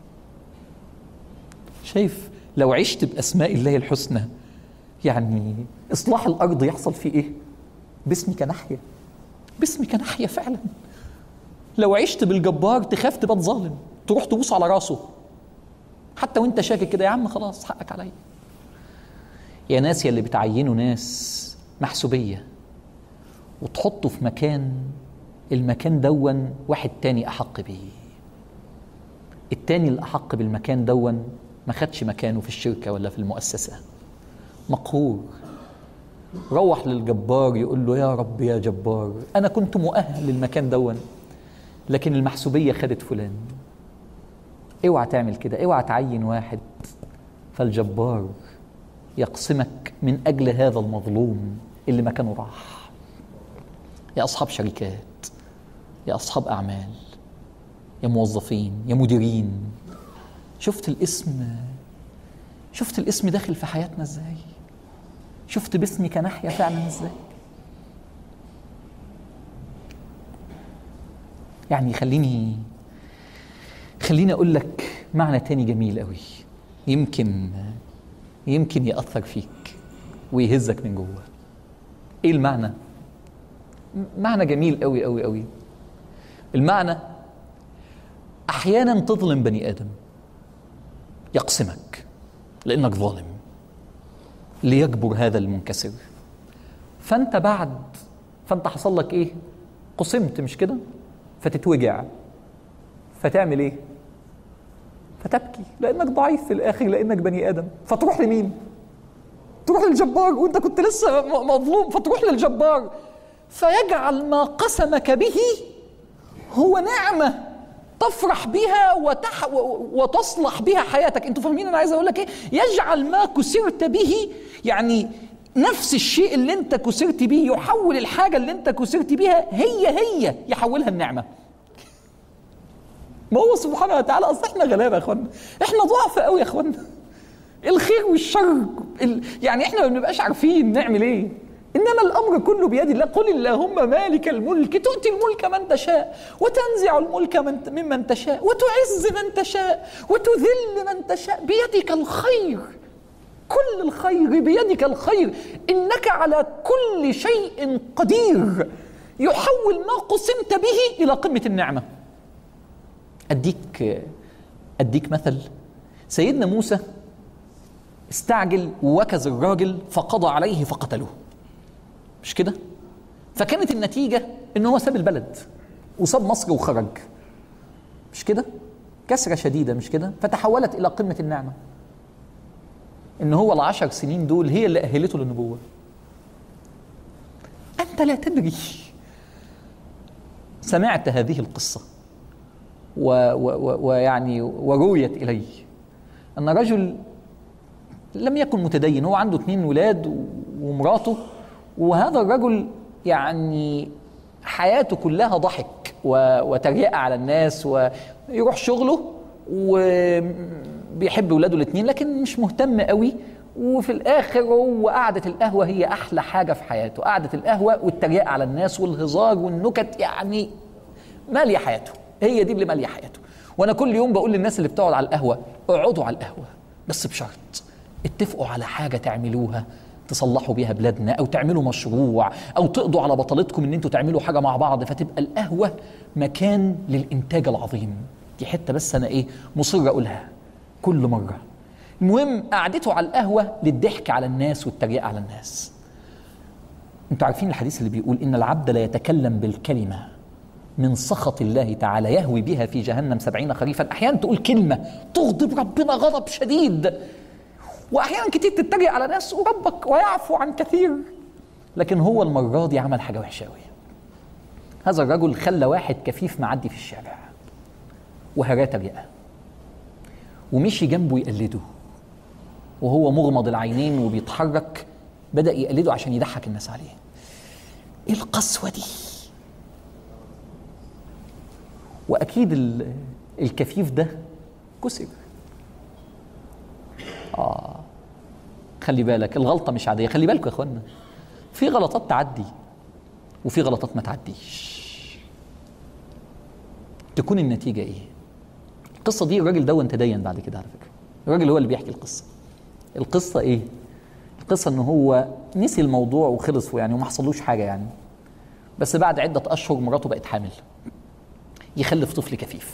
[SPEAKER 1] شايف لو عشت باسماء الله الحسنى يعني اصلاح الارض يحصل فيه ايه باسمك نحيا باسمك نحيا فعلا لو عشت بالجبار تخاف تبقى ظالم تروح تبوس على راسه حتى وانت شاكك كده يا عم خلاص حقك عليا يا ناس يا اللي بتعينوا ناس محسوبيه وتحطوا في مكان المكان دون واحد تاني احق بيه التاني الاحق بالمكان دون ما خدش مكانه في الشركه ولا في المؤسسه مقهور روح للجبار يقول له يا رب يا جبار انا كنت مؤهل للمكان دون لكن المحسوبيه خدت فلان اوعى تعمل كده اوعى تعين واحد فالجبار يقسمك من اجل هذا المظلوم اللي مكانه راح يا اصحاب شركات يا اصحاب اعمال يا موظفين يا مديرين شفت الاسم شفت الاسم داخل في حياتنا ازاي شفت باسمك نحيا فعلا ازاي يعني خليني خليني اقول لك معنى تاني جميل قوي يمكن يمكن ياثر فيك ويهزك من جوه ايه المعنى معنى جميل قوي قوي قوي المعنى احيانا تظلم بني ادم يقسمك لانك ظالم ليجبر هذا المنكسر فانت بعد فانت حصل لك ايه قسمت مش كده فتتوجع فتعمل ايه فتبكي لانك ضعيف في الاخر لانك بني ادم فتروح لمين تروح للجبار وانت كنت لسه م- مظلوم فتروح للجبار فيجعل ما قسمك به هو نعمه تفرح بها وتح و- وتصلح بها حياتك انتوا فاهمين انا عايز اقول لك ايه يجعل ما كسرت به يعني نفس الشيء اللي انت كسرت به يحول الحاجه اللي انت كسرت بها هي هي يحولها النعمه ما هو سبحانه وتعالى اصل احنا غلابه يا اخوانا احنا ضعف قوي يا اخوانا الخير والشر ال... يعني احنا ما بنبقاش عارفين نعمل ايه انما الامر كله بيد الله قل اللهم مالك الملك تؤتي الملك من تشاء وتنزع الملك من ممن تشاء وتعز من تشاء وتذل من تشاء بيدك الخير كل الخير بيدك الخير انك على كل شيء قدير يحول ما قسمت به الى قمه النعمه اديك اديك مثل سيدنا موسى استعجل ووكز الراجل فقضى عليه فقتلوه مش كده فكانت النتيجه ان هو ساب البلد وساب مصر وخرج مش كده كسره شديده مش كده فتحولت الى قمه النعمه ان هو العشر سنين دول هي اللي اهلته للنبوه انت أنت لا تدري سمعت هذه القصة ويعني ورويت إلي أن رجل لم يكن متدين هو عنده اثنين ولاد ومراته وهذا الرجل يعني حياته كلها ضحك وتريقة على الناس ويروح شغله وبيحب ولاده الاثنين لكن مش مهتم قوي وفي الاخر هو قعده القهوه هي احلى حاجه في حياته قعده القهوه والتريقه على الناس والهزار والنكت يعني ماليه حياته هي دي اللي ماليه حياته وانا كل يوم بقول للناس اللي بتقعد على القهوه اقعدوا على القهوه بس بشرط اتفقوا على حاجه تعملوها تصلحوا بيها بلادنا او تعملوا مشروع او تقضوا على بطلتكم ان انتوا تعملوا حاجه مع بعض فتبقى القهوه مكان للانتاج العظيم دي حته بس انا ايه مصر اقولها كل مره المهم قعدته على القهوه للضحك على الناس والتريقه على الناس انتوا عارفين الحديث اللي بيقول ان العبد لا يتكلم بالكلمه من سخط الله تعالى يهوي بها في جهنم سبعين خريفا أحيانا تقول كلمة تغضب ربنا غضب شديد وأحيانا كتير تتريق على ناس وربك ويعفو عن كثير لكن هو المرة دي عمل حاجة وحشة أوي هذا الرجل خلى واحد كفيف معدي في الشارع وهراه تريقة ومشي جنبه يقلده وهو مغمض العينين وبيتحرك بدأ يقلده عشان يضحك الناس عليه ايه القسوة دي واكيد الكفيف ده كسر اه خلي بالك الغلطه مش عاديه خلي بالكم يا اخوانا في غلطات تعدي وفي غلطات ما تعديش تكون النتيجه ايه القصه دي الراجل ده تدين بعد كده على فكره الراجل هو اللي بيحكي القصه القصه ايه القصه ان هو نسي الموضوع وخلص يعني وما حصلوش حاجه يعني بس بعد عده اشهر مراته بقت حامل يخلف طفل كفيف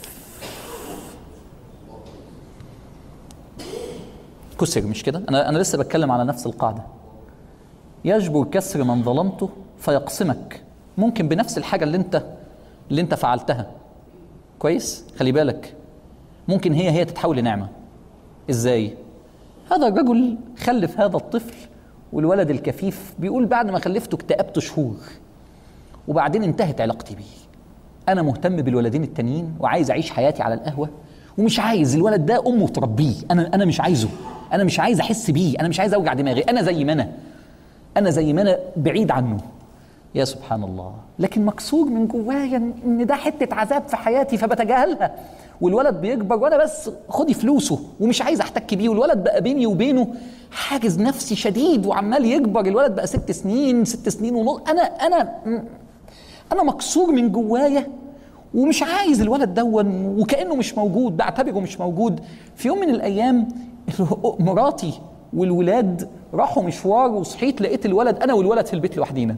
[SPEAKER 1] كسر مش كده انا انا لسه بتكلم على نفس القاعده يجبر كسر من ظلمته فيقسمك ممكن بنفس الحاجه اللي انت اللي انت فعلتها كويس خلي بالك ممكن هي هي تتحول لنعمه ازاي هذا الرجل خلف هذا الطفل والولد الكفيف بيقول بعد ما خلفته اكتئبت شهور وبعدين انتهت علاقتي بيه انا مهتم بالولدين التانيين وعايز اعيش حياتي على القهوه ومش عايز الولد ده امه تربيه انا انا مش عايزه انا مش عايز احس بيه انا مش عايز اوجع دماغي انا زي ما انا انا زي ما انا بعيد عنه يا سبحان الله لكن مكسور من جوايا ان ده حته عذاب في حياتي فبتجاهلها والولد بيكبر وانا بس خدي فلوسه ومش عايز احتك بيه والولد بقى بيني وبينه حاجز نفسي شديد وعمال يكبر الولد بقى ست سنين ست سنين ونص انا انا انا مكسور من جوايا ومش عايز الولد دون وكانه مش موجود بعتبره مش موجود في يوم من الايام مراتي والولاد راحوا مشوار وصحيت لقيت الولد انا والولد في البيت لوحدينا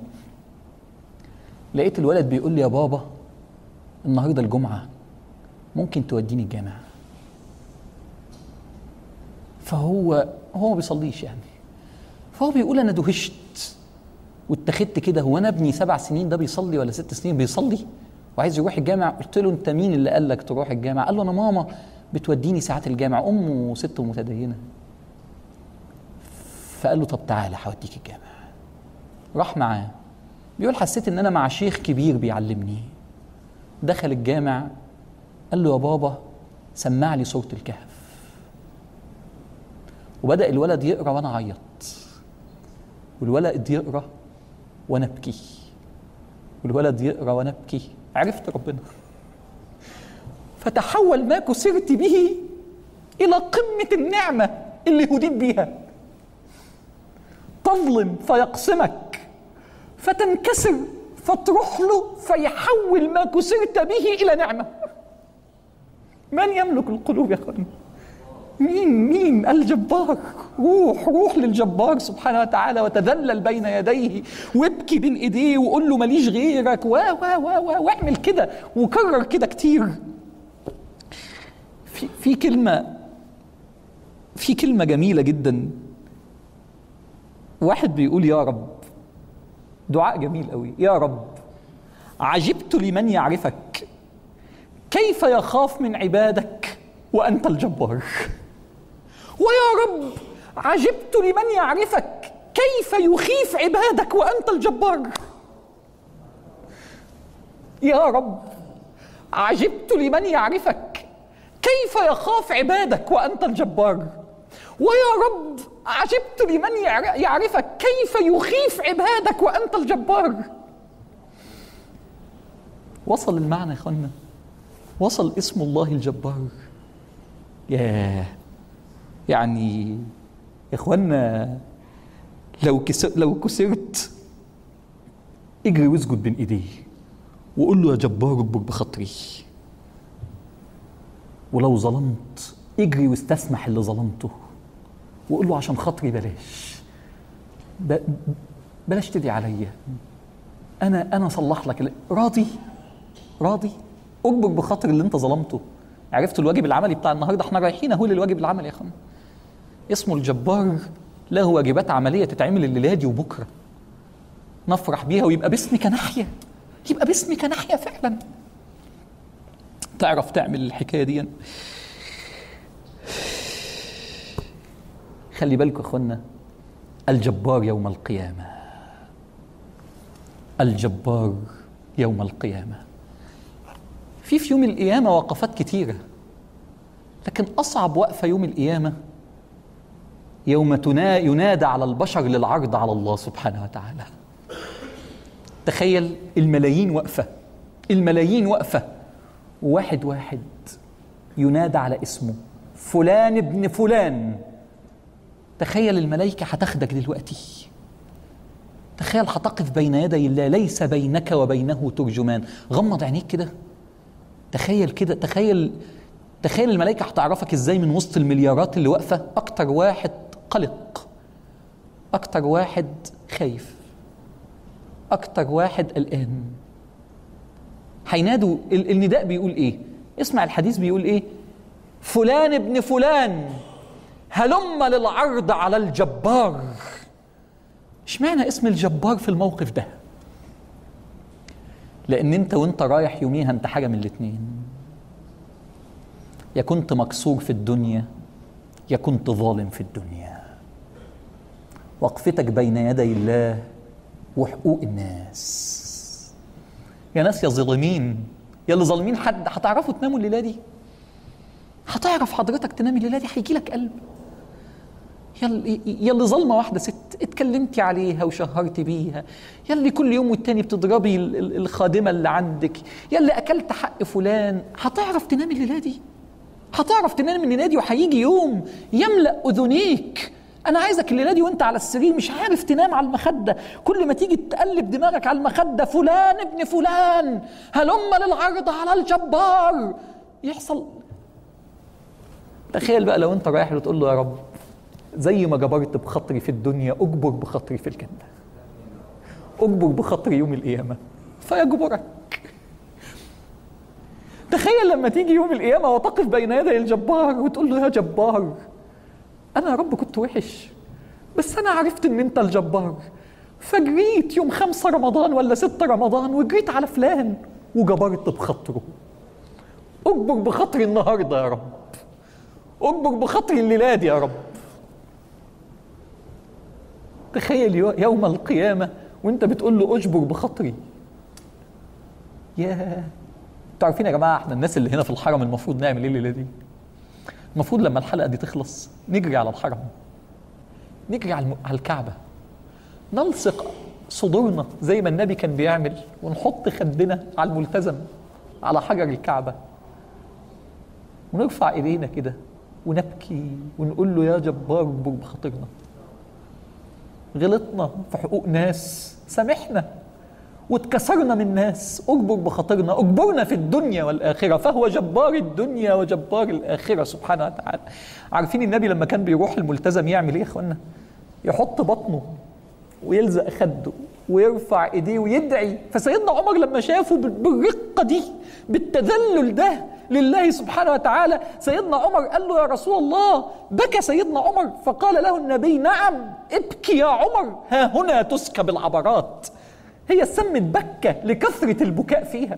[SPEAKER 1] لقيت الولد بيقول لي يا بابا النهارده الجمعه ممكن توديني الجامع فهو هو ما بيصليش يعني فهو بيقول انا دهشت واتخذت كده هو انا ابني سبع سنين ده بيصلي ولا ست سنين بيصلي وعايز يروح الجامع قلت له انت مين اللي قال لك تروح الجامع قال له انا ماما بتوديني ساعات الجامع امه ست متدينه فقال له طب تعالى هوديك الجامع راح معاه بيقول حسيت ان انا مع شيخ كبير بيعلمني دخل الجامع قال له يا بابا سمع لي سوره الكهف وبدا الولد يقرا وانا اعيط والولد يقرا وانا ابكي والولد يقرا وانا ابكي عرفت ربنا فتحول ما كسرت به الى قمه النعمه اللي هديت بيها تظلم فيقسمك فتنكسر فتروح له فيحول ما كسرت به الى نعمه من يملك القلوب يا اخواني مين مين الجبار روح روح للجبار سبحانه وتعالى وتذلل بين يديه وابكي بين ايديه وقول له ماليش غيرك و و و واعمل كده وكرر كده كتير في في كلمه في كلمه جميله جدا واحد بيقول يا رب دعاء جميل قوي يا رب عجبت لمن يعرفك كيف يخاف من عبادك وانت الجبار ويا رب عجبت لمن يعرفك كيف يخيف عبادك وانت الجبار يا رب عجبت لمن يعرفك كيف يخاف عبادك وانت الجبار ويا رب عجبت لمن يعرفك كيف يخيف عبادك وانت الجبار وصل المعنى يا اخوانا وصل اسم الله الجبار ياه يعني يا اخوانا لو كسر لو كسرت اجري واسجد بين ايديه وقول له يا جبار اكبر بخاطري ولو ظلمت اجري واستسمح اللي ظلمته وقول له عشان خاطري بلاش ب... بلاش تدعي عليا انا انا اصلح لك راضي راضي اكبر بخاطر اللي انت ظلمته عرفت الواجب العملي بتاع النهارده احنا رايحين اهو للواجب العملي يا اخوانا اسمه الجبار له واجبات عمليه تتعمل الليله دي وبكره نفرح بيها ويبقى باسمك ناحيه يبقى باسمك ناحيه فعلا تعرف تعمل الحكايه دي خلي بالكم يا اخوانا الجبار يوم القيامه الجبار يوم القيامه في في يوم القيامه وقفات كتيره لكن اصعب وقفه يوم القيامه يوم ينادى على البشر للعرض على الله سبحانه وتعالى تخيل الملايين واقفه الملايين واقفه واحد واحد ينادى على اسمه فلان ابن فلان تخيل الملائكة هتاخدك دلوقتي تخيل هتقف بين يدي الله ليس بينك وبينه ترجمان غمض عينيك كده تخيل كده تخيل تخيل الملائكة هتعرفك ازاي من وسط المليارات اللي واقفة أكتر واحد قلق أكتر واحد خايف أكتر واحد قلقان هينادوا النداء بيقول إيه؟ اسمع الحديث بيقول إيه؟ فلان ابن فلان هلم للعرض على الجبار اشمعنى اسم الجبار في الموقف ده لان انت وانت رايح يوميها انت حاجه من الاتنين يا كنت مكسور في الدنيا يا كنت ظالم في الدنيا وقفتك بين يدي الله وحقوق الناس يا ناس يا ظالمين يا اللي ظالمين حد هتعرفوا تناموا الليله دي هتعرف حضرتك تنام الليله دي هيجي لك قلب يلي يلي ظلمه واحده ست اتكلمتي عليها وشهرتي بيها يلي كل يوم والتاني بتضربي الخادمه اللي عندك يلي اكلت حق فلان هتعرف تنام الليله دي هتعرف تنام الليله دي وهيجي يوم يملا اذنيك انا عايزك الليله دي وانت على السرير مش عارف تنام على المخده كل ما تيجي تقلب دماغك على المخده فلان ابن فلان هلم للعرض على الجبار يحصل تخيل بقى لو انت رايح له تقول له يا رب زي ما جبرت بخاطري في الدنيا اجبر بخاطري في الجنه اجبر بخاطري يوم القيامه فيجبرك تخيل لما تيجي يوم القيامه وتقف بين يدي الجبار وتقول له يا جبار انا يا رب كنت وحش بس انا عرفت ان انت الجبار فجريت يوم خمسة رمضان ولا ستة رمضان وجريت على فلان وجبرت بخاطره اجبر بخاطري النهارده يا رب اجبر بخاطري الليله دي يا رب تخيل يوم القيامه وانت بتقول له اجبر بخاطري يا انتوا عارفين يا جماعه احنا الناس اللي هنا في الحرم المفروض نعمل ايه الليله دي المفروض لما الحلقه دي تخلص نجري على الحرم نجري على على الكعبه نلصق صدورنا زي ما النبي كان بيعمل ونحط خدنا على الملتزم على حجر الكعبه ونرفع ايدينا كده ونبكي ونقول له يا جبار اجبر بخاطرنا غلطنا في حقوق ناس سامحنا واتكسرنا من ناس اجبر بخاطرنا اجبرنا في الدنيا والاخره فهو جبار الدنيا وجبار الاخره سبحانه وتعالى عارفين النبي لما كان بيروح الملتزم يعمل ايه يا اخوانا يحط بطنه ويلزق خده ويرفع ايديه ويدعي فسيدنا عمر لما شافه بالرقه دي بالتذلل ده لله سبحانه وتعالى سيدنا عمر قال له يا رسول الله بكى سيدنا عمر فقال له النبي نعم ابكي يا عمر ها هنا تسكب العبرات هي سمت بكة لكثرة البكاء فيها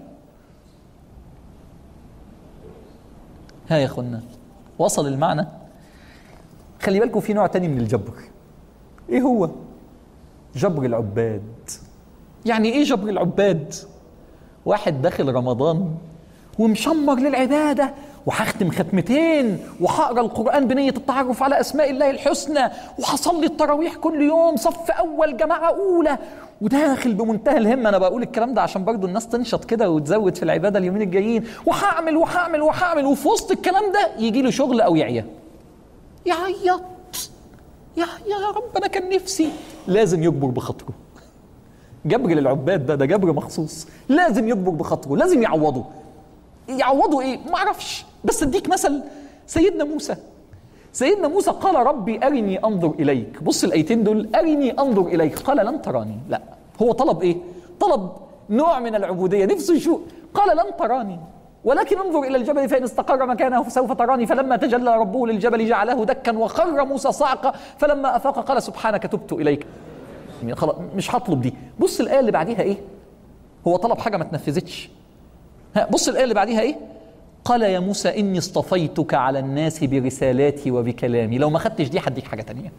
[SPEAKER 1] ها يا اخوانا وصل المعنى خلي بالكم في نوع تاني من الجبر ايه هو جبر العباد يعني ايه جبر العباد واحد داخل رمضان ومشمر للعبادة وهختم ختمتين وهقرا القرآن بنية التعرف على أسماء الله الحسنى وهصلي التراويح كل يوم صف أول جماعة أولى وداخل بمنتهى الهمة أنا بقول الكلام ده عشان برضو الناس تنشط كده وتزود في العبادة اليومين الجايين وهعمل وهعمل وهعمل وفي وسط الكلام ده يجي له شغل أو يعيا يعيط يا يا رب أنا كان نفسي لازم يجبر بخاطره جبر للعباد ده ده جبر مخصوص لازم يجبر بخاطره لازم يعوضه يعوضوا ايه ما اعرفش بس اديك مثل سيدنا موسى سيدنا موسى قال ربي ارني انظر اليك بص الايتين دول ارني انظر اليك قال لن تراني لا هو طلب ايه طلب نوع من العبوديه نفسه يشوف قال لن تراني ولكن انظر الى الجبل فان استقر مكانه فسوف تراني فلما تجلى ربه للجبل جعله دكا وخر موسى صعقا فلما افاق قال سبحانك تبت اليك خلاص مش هطلب دي بص الايه اللي بعديها ايه هو طلب حاجه ما تنفذتش ها بص الآية اللي بعديها إيه؟ قال يا موسى إني اصطفيتك على الناس برسالاتي وبكلامي لو ما خدتش دي هديك حاجة تانية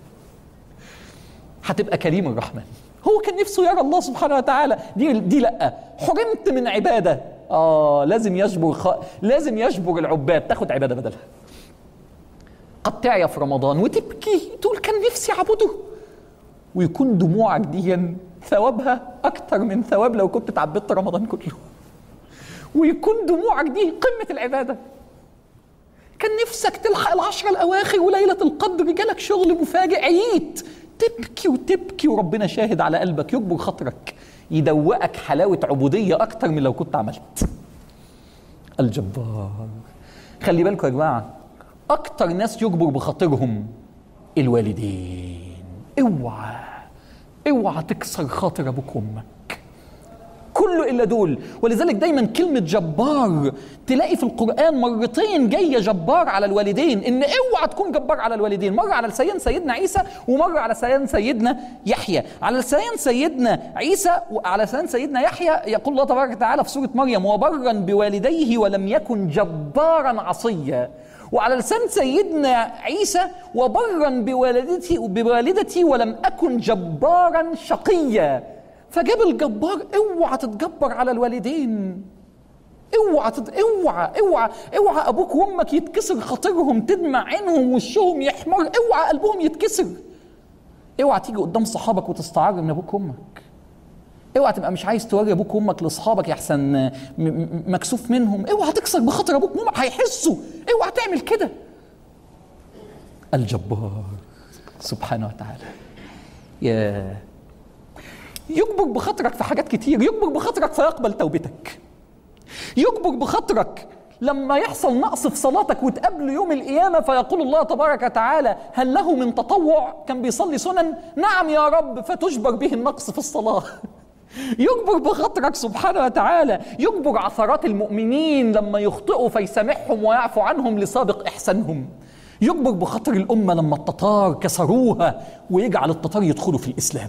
[SPEAKER 1] هتبقى كريم الرحمن هو كان نفسه يرى الله سبحانه وتعالى دي دي لا حرمت من عباده اه لازم يجبر خ... لازم يجبر العباد تاخد عباده بدلها قد تعيا في رمضان وتبكي تقول كان نفسي اعبده ويكون دموعك دي ثوابها اكتر من ثواب لو كنت تعبدت رمضان كله ويكون دموعك دي قمة العبادة كان نفسك تلحق العشرة الأواخر وليلة القدر جالك شغل مفاجئ عييت تبكي وتبكي وربنا شاهد على قلبك يكبر خاطرك يدوقك حلاوة عبودية أكتر من لو كنت عملت الجبار خلي بالكم يا جماعة أكتر ناس يجبر بخاطرهم الوالدين اوعى اوعى تكسر خاطر أبوك وأمك كله الا دول ولذلك دايما كلمه جبار تلاقي في القران مرتين جايه جبار على الوالدين ان اوعى تكون جبار على الوالدين مره على لسان سيدنا عيسى ومره على لسان سيدنا يحيى على لسان سيدنا عيسى وعلى لسان سيدنا يحيى يقول الله تبارك وتعالى في سوره مريم وبرا بوالديه ولم يكن جبارا عصيا وعلى لسان سيدنا عيسى وبرا بوالدتي بوالدتي ولم اكن جبارا شقيا فجاب الجبار اوعى تتجبر على الوالدين اوعى تد... اوعى اوعى اوعى ابوك وامك يتكسر خاطرهم تدمع عينهم وشهم يحمر اوعى قلبهم يتكسر اوعى تيجي قدام صحابك وتستعر من ابوك وامك اوعى تبقى مش عايز توري ابوك وامك لاصحابك يحسن مكسوف منهم اوعى تكسر بخاطر ابوك وامك هيحسوا اوعى تعمل كده الجبار سبحانه وتعالى يا يجبر بخاطرك في حاجات كتير يجبر بخاطرك فيقبل توبتك يجبر بخاطرك لما يحصل نقص في صلاتك وتقابل يوم القيامة فيقول الله تبارك وتعالى هل له من تطوع كان بيصلي سنن نعم يا رب فتجبر به النقص في الصلاة يجبر بخاطرك سبحانه وتعالى يجبر عثرات المؤمنين لما يخطئوا فيسامحهم ويعفو عنهم لسابق إحسانهم يجبر بخاطر الأمة لما التتار كسروها ويجعل التتار يدخلوا في الإسلام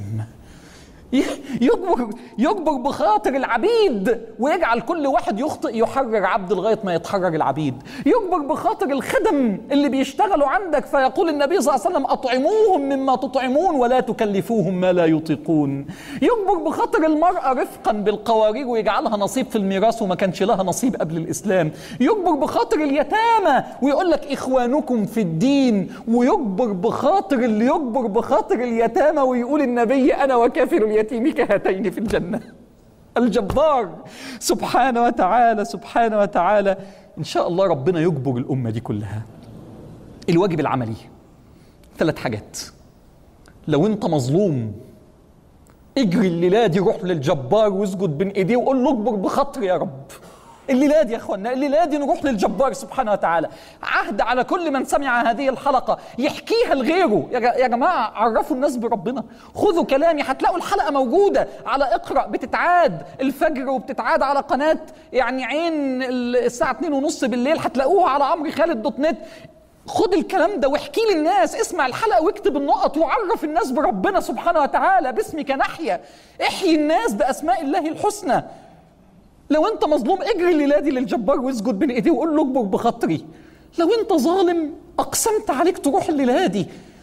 [SPEAKER 1] يجبر يجبر بخاطر العبيد ويجعل كل واحد يخطئ يحرر عبد لغايه ما يتحرر العبيد يجبر بخاطر الخدم اللي بيشتغلوا عندك فيقول النبي صلى الله عليه وسلم اطعموهم مما تطعمون ولا تكلفوهم ما لا يطيقون يجبر بخاطر المراه رفقا بالقوارير ويجعلها نصيب في الميراث وما كانش لها نصيب قبل الاسلام يجبر بخاطر اليتامى ويقول لك اخوانكم في الدين ويجبر بخاطر اللي يجبر بخاطر اليتامى ويقول النبي انا وكافر اليتامى يتيم كهاتين في الجنة الجبار سبحانه وتعالى سبحانه وتعالى إن شاء الله ربنا يجبر الأمة دي كلها الواجب العملي ثلاث حاجات لو أنت مظلوم اجري الليلة دي روح للجبار واسجد بين ايديه وقول له اجبر بخاطري يا رب الليلة دي يا اخوانا الليلة دي نروح للجبار سبحانه وتعالى عهد على كل من سمع هذه الحلقة يحكيها لغيره يا جماعة عرفوا الناس بربنا خذوا كلامي هتلاقوا الحلقة موجودة على اقرأ بتتعاد الفجر وبتتعاد على قناة يعني عين الساعة 2 ونص بالليل هتلاقوها على عمرو خالد دوت نت خد الكلام ده واحكي للناس اسمع الحلقه واكتب النقط وعرف الناس بربنا سبحانه وتعالى باسمك نحيا احيي الناس باسماء الله الحسنى لو انت مظلوم اجري الليله دي للجبار واسجد بين ايديه وقول له اجبر بخاطري لو انت ظالم اقسمت عليك تروح الليله دي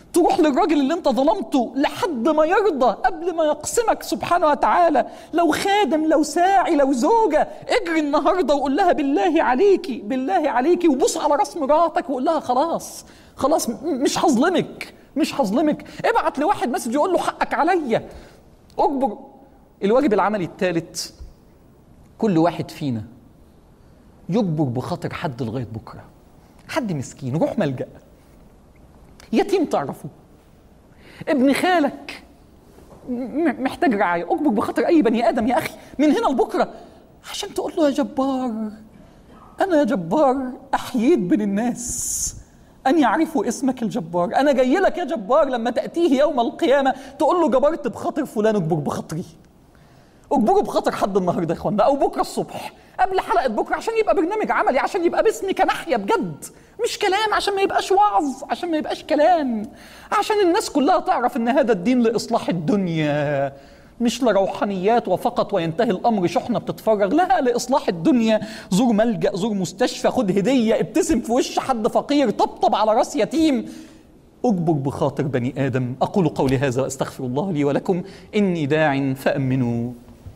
[SPEAKER 1] تروح للراجل اللي انت ظلمته لحد ما يرضى قبل ما يقسمك سبحانه وتعالى لو خادم لو ساعي لو زوجة اجري النهاردة وقول لها بالله عليكي بالله عليكي وبص على راس مراتك وقول لها خلاص خلاص مش هظلمك مش هظلمك ابعت لواحد مسج يقول له حقك عليا اجبر الواجب العملي الثالث كل واحد فينا يجبر بخاطر حد لغايه بكره حد مسكين روح ملجأ يتيم تعرفه ابن خالك محتاج رعايه اجبر بخاطر اي بني ادم يا اخي من هنا لبكره عشان تقول له يا جبار انا يا جبار احييت بين الناس أن يعرفوا اسمك الجبار أنا جاي لك يا جبار لما تأتيه يوم القيامة تقول له جبرت بخاطر فلان اجبر بخاطري اجبروا بخاطر حد النهارده يا اخوانا او بكره الصبح قبل حلقه بكره عشان يبقى برنامج عملي عشان يبقى باسمك ناحيه بجد مش كلام عشان ما يبقاش وعظ عشان ما يبقاش كلام عشان الناس كلها تعرف ان هذا الدين لاصلاح الدنيا مش لروحانيات وفقط وينتهي الامر شحنه بتتفرغ لا لاصلاح الدنيا زور ملجا زور مستشفى خد هديه ابتسم في وش حد فقير طبطب على راس يتيم اجبر بخاطر بني ادم اقول قولي هذا واستغفر الله لي ولكم اني داع فامنوا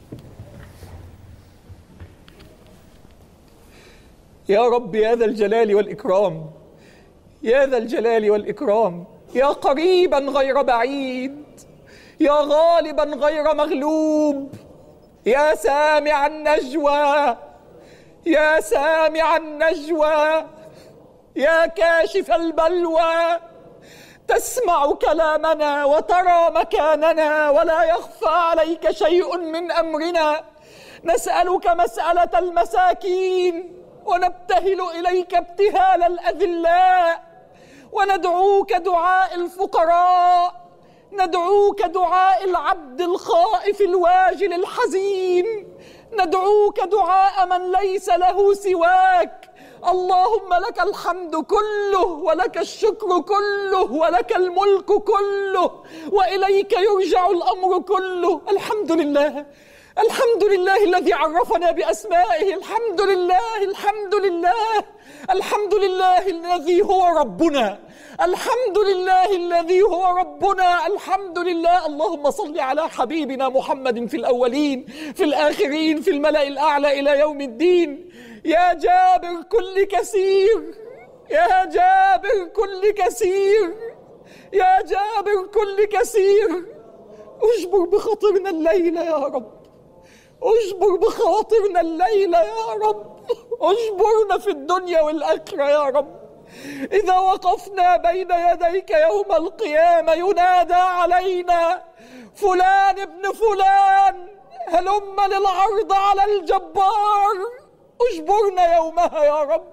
[SPEAKER 1] يا رب يا ذا الجلال والإكرام يا ذا الجلال والإكرام يا قريبا غير بعيد يا غالبا غير مغلوب يا سامع النجوى يا سامع النجوى يا كاشف البلوى تسمع كلامنا وترى مكاننا ولا يخفى عليك شيء من امرنا نسالك مساله المساكين ونبتهل اليك ابتهال الاذلاء وندعوك دعاء الفقراء ندعوك دعاء العبد الخائف الواجل الحزين ندعوك دعاء من ليس له سواك اللهم لك الحمد كله ولك الشكر كله ولك الملك كله واليك يرجع الامر كله الحمد لله الحمد لله الذي عرفنا باسمائه الحمد لله الحمد لله الحمد لله الذي هو ربنا الحمد لله الذي هو ربنا الحمد لله اللهم صل على حبيبنا محمد في الاولين في الاخرين في الملا الاعلى الى يوم الدين يا جابر كل كثير يا جابر كل كثير يا جابر كل كثير اجبر بخاطرنا الليله يا رب اجبر بخواطرنا الليلة يا رب اجبرنا في الدنيا والآخرة يا رب إذا وقفنا بين يديك يوم القيامة ينادى علينا فلان ابن فلان هلم للعرض على الجبار اجبرنا يومها يا رب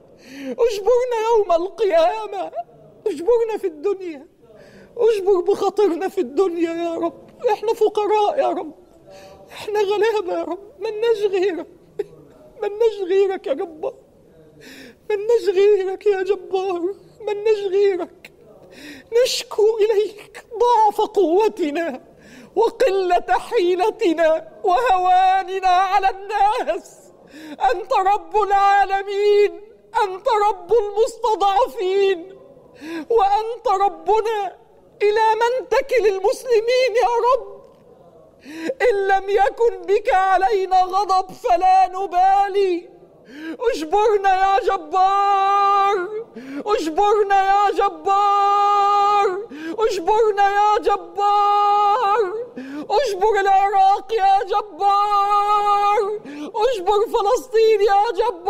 [SPEAKER 1] اجبرنا يوم القيامة اجبرنا في الدنيا اجبر بخاطرنا في الدنيا يا رب احنا فقراء يا رب احنا غلابة يا رب ملناش غيرك ملناش غيرك يا جبار ملناش غيرك يا جبار ملناش غيرك نشكو إليك ضعف قوتنا وقلة حيلتنا وهواننا على الناس أنت رب العالمين أنت رب المستضعفين وأنت ربنا إلى من تكل المسلمين يا رب إن لم يكن بك علينا غضب فلا نبالي اجبرنا يا جبار اجبرنا يا جبار اجبرنا يا جبار اجبر العراق يا جبار اجبر فلسطين يا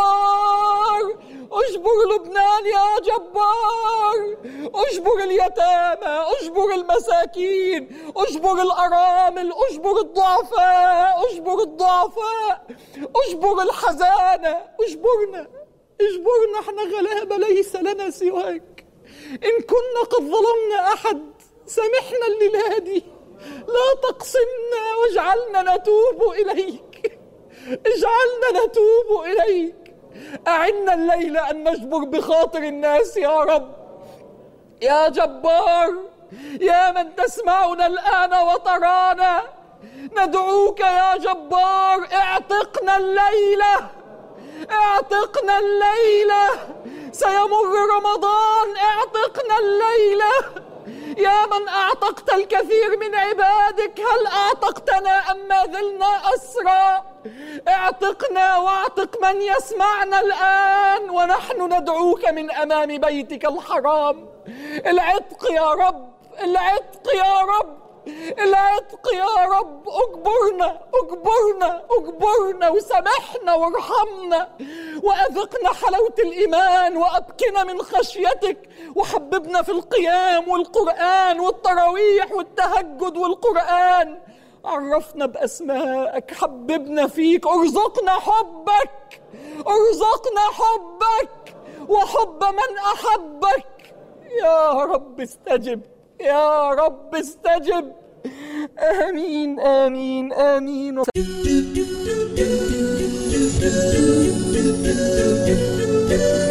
[SPEAKER 1] جبار اجبر لبنان يا جبار اجبر اليتامى اجبر المساكين اجبر الارامل اجبر الضعفاء اجبر الضعفاء اجبر الحزانه اجبرنا اجبرنا احنا غلابه ليس لنا سواك ان كنا قد ظلمنا احد سامحنا الليله دي لا تقسمنا واجعلنا نتوب اليك اجعلنا نتوب اليك أعنا الليلة أن نجبر بخاطر الناس يا رب يا جبار يا من تسمعنا الآن وترانا ندعوك يا جبار اعتقنا الليلة اعتقنا الليلة سيمر رمضان اعتقنا الليلة يا من أعتقت الكثير من عبادك هل أعتقتنا أم ما زلنا أسرى اعتقنا واعتق من يسمعنا الآن ونحن ندعوك من أمام بيتك الحرام العتق يا رب العتق يا رب العتق يا رب اجبرنا اجبرنا اجبرنا وسامحنا وارحمنا واذقنا حلاوه الايمان وابكنا من خشيتك وحببنا في القيام والقران والتراويح والتهجد والقران عرفنا باسمائك حببنا فيك ارزقنا حبك ارزقنا حبك وحب من احبك يا رب استجب يا رب استجب آمين آمين آمين